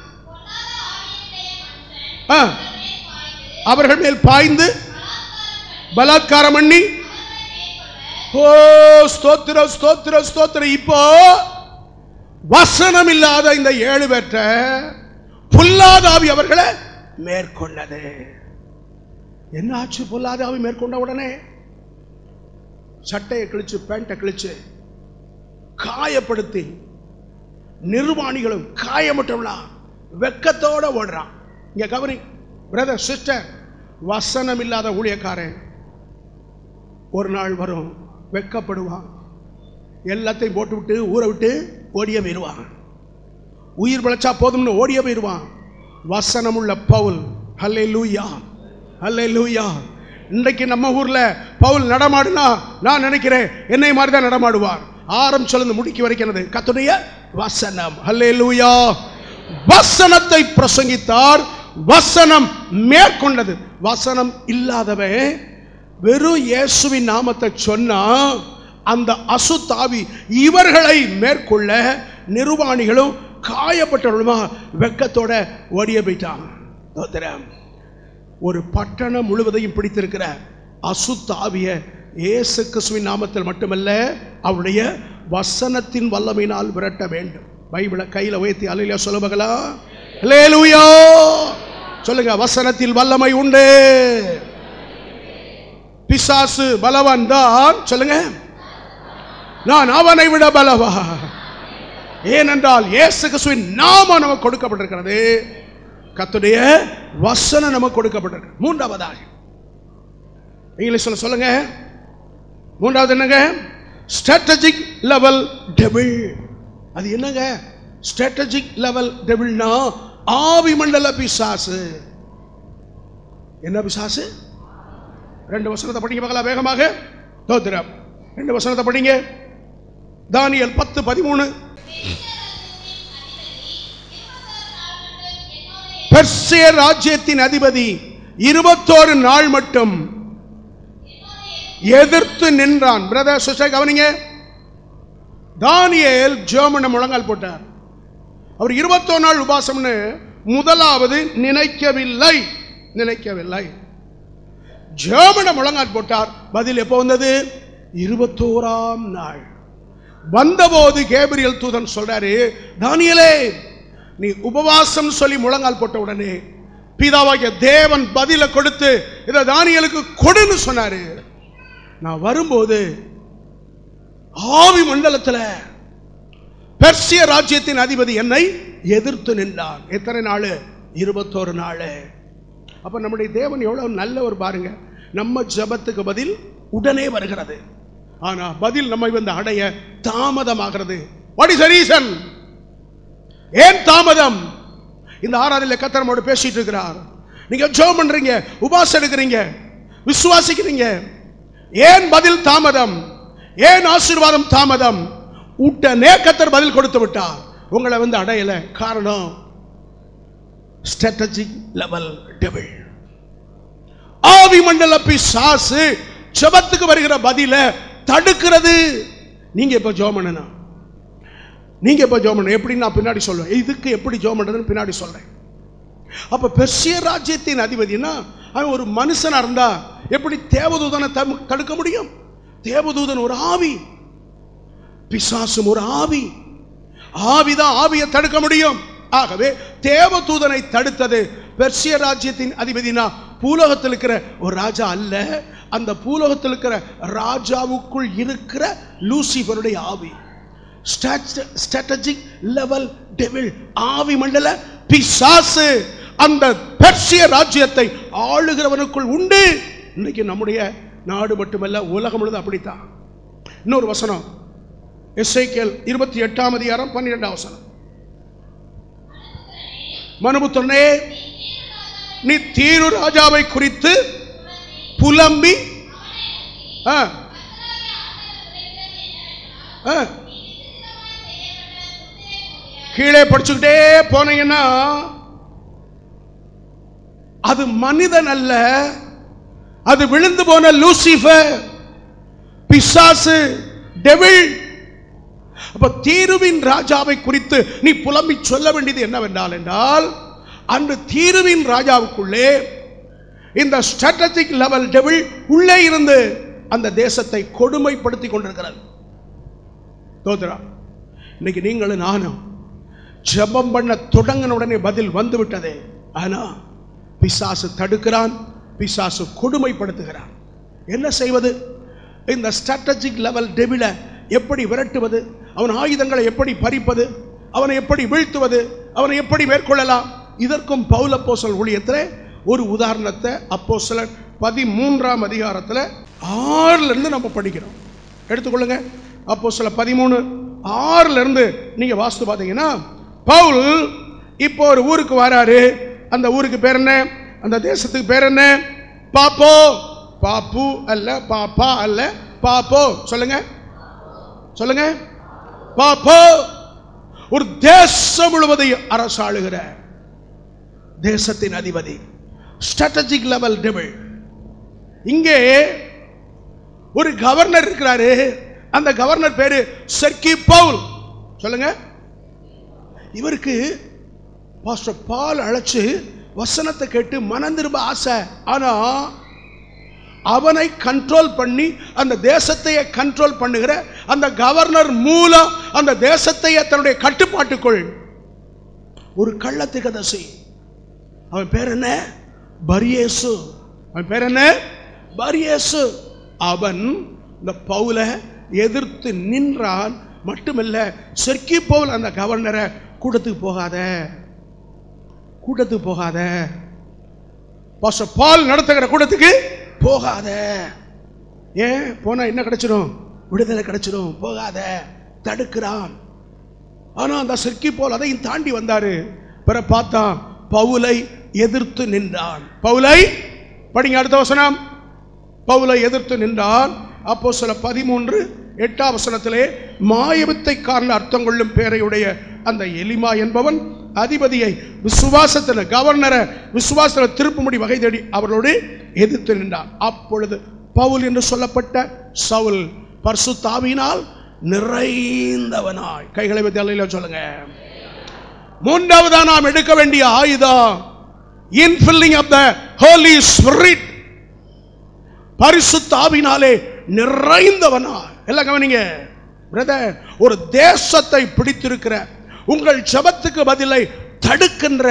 ஆ, அவர்கள் மேல் பாய்ந்து பலாத்காரம் பண்ணி ஓ ஸ்தோத்திரம் ஸ்தோத்திரம் ஸ்தோத்திரம் இப்போ வசனம் இல்லாத இந்த ஏழு பேற்ற பொல்லாத ஆவி அவர்களை மேற்கொண்டது என்ன ஆச்சு பொல்லாத ஆவி மேற்கொண்ட உடனே சட்டையை கிழிச்சு பேண்ட்டை கிழிச்சு காயப்படுத்தி நிர்வாணிகளும் காயமற்றவங்களா வெக்கத்தோட ஓடுறான் இங்க கவனி பிரதர் சிஸ்டர் வசனம் இல்லாத ஊழியக்காரன் ஒரு நாள் வரும் வெக்கப்படுவான் எல்லாத்தையும் போட்டு விட்டு ஊரை விட்டு ஓடிய போயிடுவான் உயிர் பிழைச்சா போதும்னு ஓடிய போயிடுவான் வசனம் உள்ள பவுல் ஹல்லே லூயா ஹல்லே லூயா இன்றைக்கு நம்ம ஊர்ல பவுல் நடமாடுனா நான் நினைக்கிறேன் என்னை மாதிரி தான் நடமாடுவார் ஆரம் சொல்லுங்க முடிக்க வரைக்கிறது கத்துடைய வசனம் ஹல்லே லூயா வசனத்தை பிரசங்கித்தார் வசனம் மேற்கொண்டது வசனம் இல்லாதவன் வெறும் இயேசுவின் நாமத்தை சொன்னா அந்த அசுத்தாவி இவர்களை மேற்கொள்ள நிர்வாணிகளும் காயப்பட்டவர்களுமா வெக்கத்தோட ஓடிய போயிட்டான் தோத்திரம் ஒரு பட்டணம் முழுவதையும் பிடித்திருக்கிற அசுத்தாவிய இயேசு கிறிஸ்துவின் நாமத்தில் மட்டுமல்ல அவருடைய வசனத்தின் வல்லமையினால் விரட்ட வேண்டும் பைபிளை கையில உயர்த்தி அலையில சொல்லுமகளா அல்லேலூயா சொல்லுங்க வசனத்தில் வல்லமை உண்டு பிசாசு பலவான் தான் சொல்லுங்க நான் அவனை விட பலவா ஏனென்றால் இயேசு கிறிஸ்துவின் நாமம் நமக்கு கொடுக்கப்பட்டிருக்கிறது கத்துடைய வசனம் நமக்கு கொடுக்கப்பட்டிருக்கு மூன்றாவதாக இங்கிலீஷ்ல சொல்லுங்க மூன்றாவது என்னங்க ஸ்ட்ராட்டஜிக் லெவல் டெபிள் அது என்னங்க ஸ்ட்ராட்டஜிக் லெவல் டெபிள்னா ஆவி மண்டல பிசாசு என்ன பிசாசு ரெண்டு வசனத்தை படிங்க பார்க்கலாம் வேகமாக தோத்திரம் ரெண்டு வசனத்தை படிங்க தானியல் பத்து பதிமூணு பெர்சிய ராஜ்யத்தின் அதிபதி இருபத்தோரு நாள் மட்டும் எதிர்த்து நின்றான் பிரதர் சிஸ்டர் கவனிங்க தானியேல் ஜெர்மனை முழங்கால் போட்டார் அவர் இருபத்தோரு நாள் உபாசம்னு முதலாவது நினைக்கவில்லை நினைக்கவில்லை ஜெர்மனை முழங்கால் போட்டார் பதில் எப்போ வந்தது இருபத்தோராம் நாள் வந்தபோது கேபிரியல் தூதன் சொல்றாரு தானியலே நீ உபவாசம் சொல்லி முழங்கால் போட்ட உடனே பிதாவாகிய தேவன் பதில கொடுத்து இதை தானியலுக்கு கொடுன்னு சொன்னாரு நான் வரும்போது ஆவி மண்டலத்துல பெர்சிய ராஜ்யத்தின் அதிபதி என்னை எதிர்த்து நின்றான் எத்தனை நாள் இருபத்தோரு நாள் அப்ப நம்முடைய தேவன் எவ்வளவு நல்லவர் பாருங்க நம்ம ஜெபத்துக்கு பதில் உடனே வருகிறது ஆனா பதில் நம்மை வந்து அடைய தாமதமாகிறது வாட் இஸ் ரீசன் ஏன் தாமதம் இந்த ஆராதனையில் கத்தர் நம்மோடு பேசிட்டு இருக்கிறார் நீங்க ஜெபம் பண்றீங்க உபாசம் எடுக்கிறீங்க விசுவாசிக்கிறீங்க ஏன் பதில் தாமதம் ஏன் ஆசீர்வாதம் தாமதம் உடனே கத்தர் பதில் கொடுத்து விட்டார் உங்களை வந்து அடையல காரணம் ஸ்ட்ராட்டஜிக் லெவல் டெபிள் ஆவி மண்டல பிசாசு ஜெபத்துக்கு வருகிற பதில தடுக்கிறது நீங்க இப்ப ஜெபம் பண்ணணும் நீங்க இப்ப ஜெபம் பண்ணணும் எப்படி நான் பின்னாடி சொல்லுவேன் இதுக்கு எப்படி ஜெபம் பண்றதுன்னு பின்னாடி சொல்றேன் அப்ப பெர்சிய ராஜ்யத்தின் அதிபதினா அவன் ஒரு மனுஷனா இருந்தா எப்படி தேவதூதனை தம்- தடுக்க முடியும் தேவதூதன் ஒரு ஆவி பிசாசும் ஒரு ஆவி ஆவிதான் ஆவியை தடுக்க முடியும் ஆகவே தேவதூதனை தடுத்தது பெர்சிய ராஜ்யத்தின் அதிபதினா பூலோகத்தில் இருக்கிற ஒரு ராஜா அல்ல அந்த பூலோகத்தில் இருக்கிற ராஜாவுக்குள் இருக்கிற லூசிபருடைய ஆவி ஸ்ட்ராட்டஜிக் லெவல் டெவில் ஆவி மண்டல பிசாசு அந்த பெர்சிய ராஜ்யத்தை ஆளுகிறவனுக்குள் உண்டு இன்னைக்கு நம்முடைய நாடு மட்டுமல்ல உலகம் முழுதும் அப்படித்தான் இன்னொரு வசனம் எஸ்ஐகேல் இருபத்தி எட்டாம் அதிகாரம் பன்னிரெண்டாம் வசனம் மனுபுத்திரனே நீ தீரு ராஜாவை குறித்து புலம்பி ஆ, ஆ. கீழே படிச்சுக்கிட்டே போனீங்கன்னா அது மனிதன் அல்ல அது விழுந்து போன லூசிஃபர் பிசாசு டெவில் அப்ப தீருவின் ராஜாவை குறித்து நீ புலம்பி சொல்ல வேண்டியது என்னவென்றால் என்றால் அன்று தீருவின் ராஜாவுக்குள்ளே இந்த ஸ்ட்ராட்டஜிக் லெவல் டெவில் உள்ளே இருந்து அந்த தேசத்தை கொடுமைப்படுத்தி கொண்டிருக்கிறது தோத்ரா இன்னைக்கு நீங்களும் நானும் ஜெபம் பண்ண தொடங்கின உடனே பதில் வந்து விட்டதே ஆனா பிசாசு தடுக்கிறான் பிசாசு கொடுமைப்படுத்துகிறான் என்ன செய்வது இந்த ஸ்ட்ராட்டஜிக் லெவல் டெவில எப்படி விரட்டுவது அவன் ஆயுதங்களை எப்படி பறிப்பது அவனை எப்படி வீழ்த்துவது அவனை எப்படி மேற்கொள்ளலாம் இதற்கும் பவுல் அப்போஸ்தலர் ஊழியத்தில் ஒரு உதாரணத்தை அப்போஸ்தலர் பதிமூன்றாம் அதிகாரத்தில் ஆறுல இருந்து நம்ம படிக்கிறோம் எடுத்துக்கொள்ளுங்க அப்போஸ்தலர் பதிமூணு ஆறுல இருந்து நீங்க வாஸ்து பார்த்தீங்கன்னா பவுல் இப்போ ஒரு ஊருக்கு வராரு அந்த ஊருக்கு பேர் என்ன அந்த தேசத்துக்கு பேர் என்ன பாப்போ பாப்பு அல்ல பாப்பா அல்ல பாப்போ சொல்லுங்க சொல்லுங்க பாப்போ ஒரு தேசம் முழுவதையும் அரசாளுகிற தேசத்தின் அதிபதி ஸ்ட்ராட்டஜிக் லெவல் டெபிள் இங்கே ஒரு கவர்னர் இருக்கிறாரு அந்த கவர்னர் பேரு செர்கி பவுல் சொல்லுங்க இவருக்கு பாஸ்டர் பால் அழைச்சு வசனத்தை கேட்டு மனம் திரும்ப ஆசை ஆனா அவனை கண்ட்ரோல் பண்ணி அந்த தேசத்தையே கண்ட்ரோல் பண்ணுகிற அந்த கவர்னர் மூலம் அந்த தேசத்தையே தன்னுடைய கட்டுப்பாட்டுக்குள் ஒரு கள்ளத்துக்கு தசை அவன் பேர் என்ன பரியேசு அவன் பேர் என்ன பரியேசு அவன் இந்த பவுலை எதிர்த்து நின்றான் மட்டுமல்ல செர்க்கி பவுல் அந்த கவர்னரை கூட்டத்துக்கு போகாத கூட்டத்துக்கு போகாத பாஸ்டர் பால் நடத்துகிற கூட்டத்துக்கு போகாத ஏன் போனா என்ன கிடைச்சிடும் விடுதலை கிடைச்சிடும் போகாத தடுக்கிறான் ஆனா அந்த செர்க்கி போல் அதையும் தாண்டி வந்தாரு பிற பார்த்தான் பவுலை எதிர்த்து நின்றான் பவுலை படிங்க அடுத்த வசனம் பவுலை எதிர்த்து நின்றான் அப்போ சில பதிமூன்று எட்டாம் வசனத்திலே மாயவித்தை காரண அர்த்தம் கொள்ளும் பேரையுடைய அந்த எலிமா என்பவன் அதிபதியை விசுவாசத்தில் கவர்னரை விசுவாசத்தில் திருப்புமுடி வகை தேடி அவர்களோடு எதிர்த்து நின்றான் அப்பொழுது பவுல் என்று சொல்லப்பட்ட சவுல் பர்சுத்தாவினால் நிறைந்தவனாய் கைகளை வைத்து அல்லையில சொல்லுங்க மூன்றாவதா நாம் எடுக்க வேண்டிய ஆயுதம் infilling of the holy spirit பரிசுத்தாவினாலே நிறைந்தவனா எல்லாம் கவனிங்க பிரதர் ஒரு தேசத்தை பிடித்திருக்கிற உங்கள் ஜபத்துக்கு பதிலை தடுக்கின்ற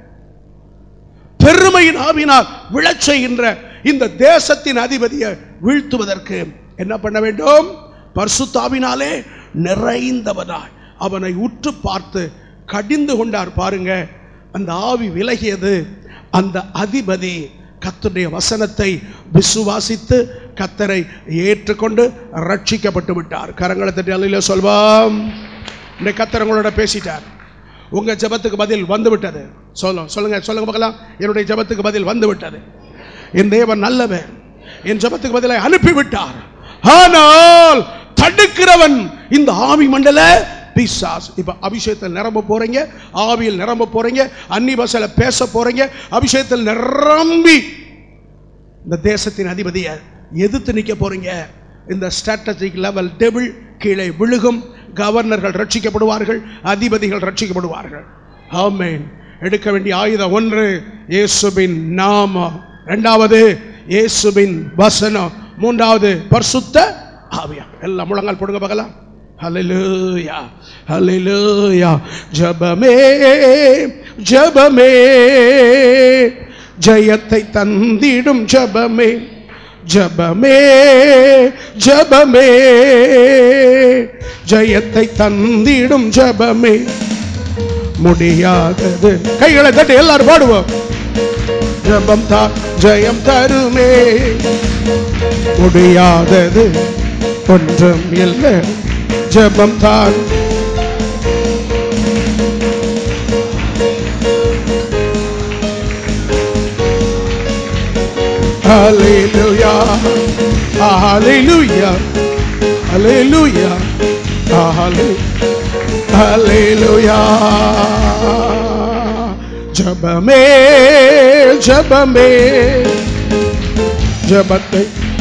பெருமையின் ஆவினால் விழச் செய்கின்ற இந்த தேசத்தின் அதிபதியை வீழ்த்துவதற்கு என்ன பண்ண வேண்டும் பரிசுத்தாவினாலே நிறைந்தவனாய் அவனை உற்று பார்த்து கடிந்து கொண்டார் பாருங்க அந்த ஆவி விலகியது அந்த அதிபதி கர்த்தருடைய வசனத்தை விசுவாசித்து கத்தரை ஏற்றுக்கொண்டு ரட்சிக்கப்பட்டு விட்டார் கரங்களை தட்டி அலையில சொல்வாம் இந்த கத்தர் உங்களோட பேசிட்டார் உங்க ஜெபத்துக்கு பதில் வந்து விட்டது சொல்லும் சொல்லுங்க சொல்லுங்க பார்க்கலாம் என்னுடைய ஜெபத்துக்கு பதில் வந்து விட்டது என் தேவன் நல்லவன் என் ஜெபத்துக்கு பதிலை அனுப்பி விட்டார் ஆனால் தடுக்கிறவன் இந்த ஆவி மண்டல பிசாஸ் இப்ப அபிஷேகத்தில் நிரம்ப போறீங்க ஆவியில் நிரம்ப போறீங்க அன்னி பாஷையில பேச போறீங்க அபிஷேகத்தில் நிரம்பி இந்த தேசத்தின் அதிபதியை எதிர்த்து நிற்க போறீங்க இந்த ஸ்ட்ராட்டஜிக் லெவல் டெபிள் கீழே விழுகும் கவர்னர்கள் ரட்சிக்கப்படுவார்கள் அதிபதிகள் ரட்சிக்கப்படுவார்கள் ஆமென் எடுக்க வேண்டிய ஆயுதம் ஒன்று இயேசுவின் நாமம் இரண்டாவது இயேசுவின் வசனம் மூன்றாவது பரிசுத்த ஆவியா எல்லாம் முழங்கால் போடுங்க பார்க்கலாம் ஹalleluya ஹalleluya ஜெபமே ஜெபமே ஜெயத்தை தந்திடும் ஜெபமே ஜெபமே ஜெபமே ஜெயத்தை தந்திடும் ஜெபமே முடியாதது கைகளை தட்டி எல்லாரும் பாடுவோம் ஜெபம் தான் ஜெயம் தருமே முடியாதது ஒன்றும் இல்லை ஜெபம் தான் Hallelujah. Hallelujah. Hallelujah. Halle- Hallelujah. ஜபமே ஜபமே ஜபத்தை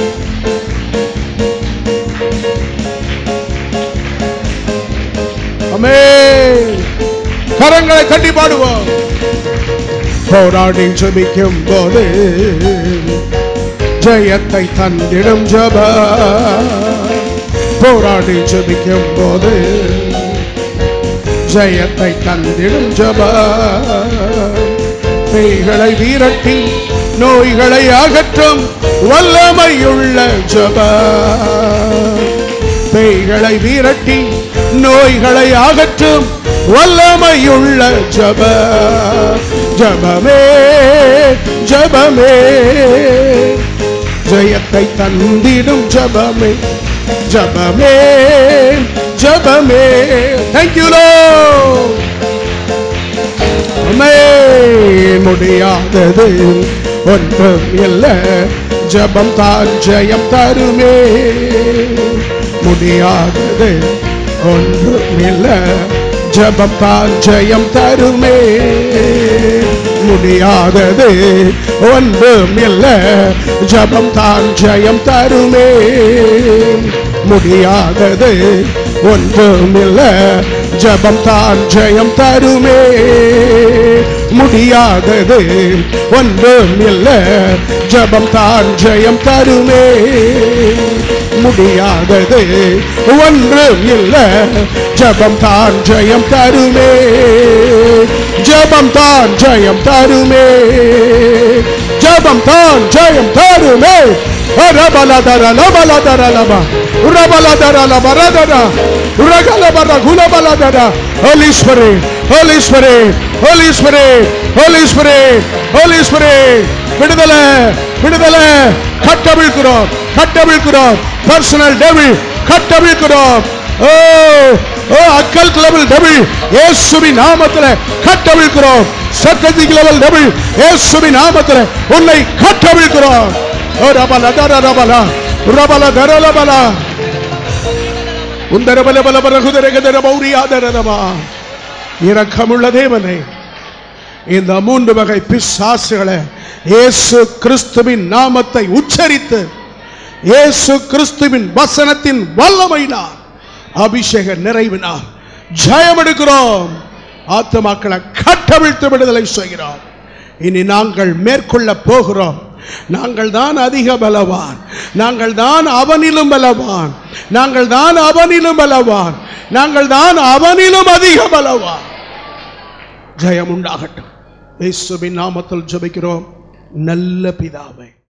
அமே கரங்களை கட்டி பாடுவோம் போராடி ஜபிக்கும் போது ஜெயத்தை தந்திடும் ஜப போராடி ஜபிக்கும் போது ஜெயத்தை தந்திடும் ஜப பேய்களை வீரட்டி நோய்களை அகற்றும் வல்லமையுள்ள ஜப பேய்களை வீரட்டி நோய்களை அகற்றும் வல்லமையுள்ள ஜப ஜபமே ஜபமே ஜெயத்தை தந்திடும் ஜபமே ஜபமே ஜபமே தேங்க்யூ அமே முடியாதது ஒன்றும் இல்ல ஜபம் தான் ஜெயம் தருமே முடியாதது ஒன்றும் இல்ல ஜபம் தான் ஜெயம் தருமே முடியாதது ஒன்றும் இல்ல ஜபம் தான் ஜெயம் தருமே முடியாதது ஒன்றும் இல்ல ஜபம் தான் ஜெயம் தருமே முடியாதது ஒன்றும் இல்ல ஜபம் தான் ஜெயம் தருமே முடியாதது ஒன்றும் இல்ல ஜபம் தான் ஜெயம் தருமே ஜபம் தான் ஜெயம் தருமே ஜபம் தான் ஜெயம் தருமே ரபலதர லபலதர லப ரபலதர லபரதர ரகலபர குலபலதர Holy Spirit Holy Spirit Holy Spirit Holy Spirit Holy Spirit விடுதலை விடுதலை கட்டவிழ்க்கிறோம் கட்டவிழ்க்கிறோம் பர்சனல் டெவில் கட்டவிழ்க்கிறோம் ஓ ஓ அக்கல் லெவல் டெவில் இயேசுவின் நாமத்தில் கட்டவிழ்க்கிறோம் சக்கதிக் லெவல் டெவில் இயேசுவின் நாமத்தில் உன்னை கட்டவிழ்க்கிறோம் ஓ ரபல தர ரபல ரபல தர ரபல உந்தர பல பல பல குதிரை கதர பௌரியாதரமா இரக்கமுள்ள தேவனை இந்த மூன்று வகை பிசாசுகளை இயேசு கிறிஸ்துவின் நாமத்தை உச்சரித்து இயேசு கிறிஸ்துவின் வசனத்தின் வல்லமையினார் அபிஷேக நிறைவினார் ஜெயம் எடுக்கிறோம் ஆத்துமாக்களை கட்டவிழ்த்து விடுதலை செய்கிறோம் இனி நாங்கள் மேற்கொள்ள போகிறோம் நாங்கள் தான் அதிக பலவான் நாங்கள் தான் அவனிலும் பலவான் நாங்கள் தான் அவனிலும் பலவான் நாங்கள் தான் அவனிலும் அதிக பலவான் ஜெயம் உண்டாகட்டும் இயேசுவின் நாமத்தில் ஜெபிக்கிறோம் நல்ல பிதாவே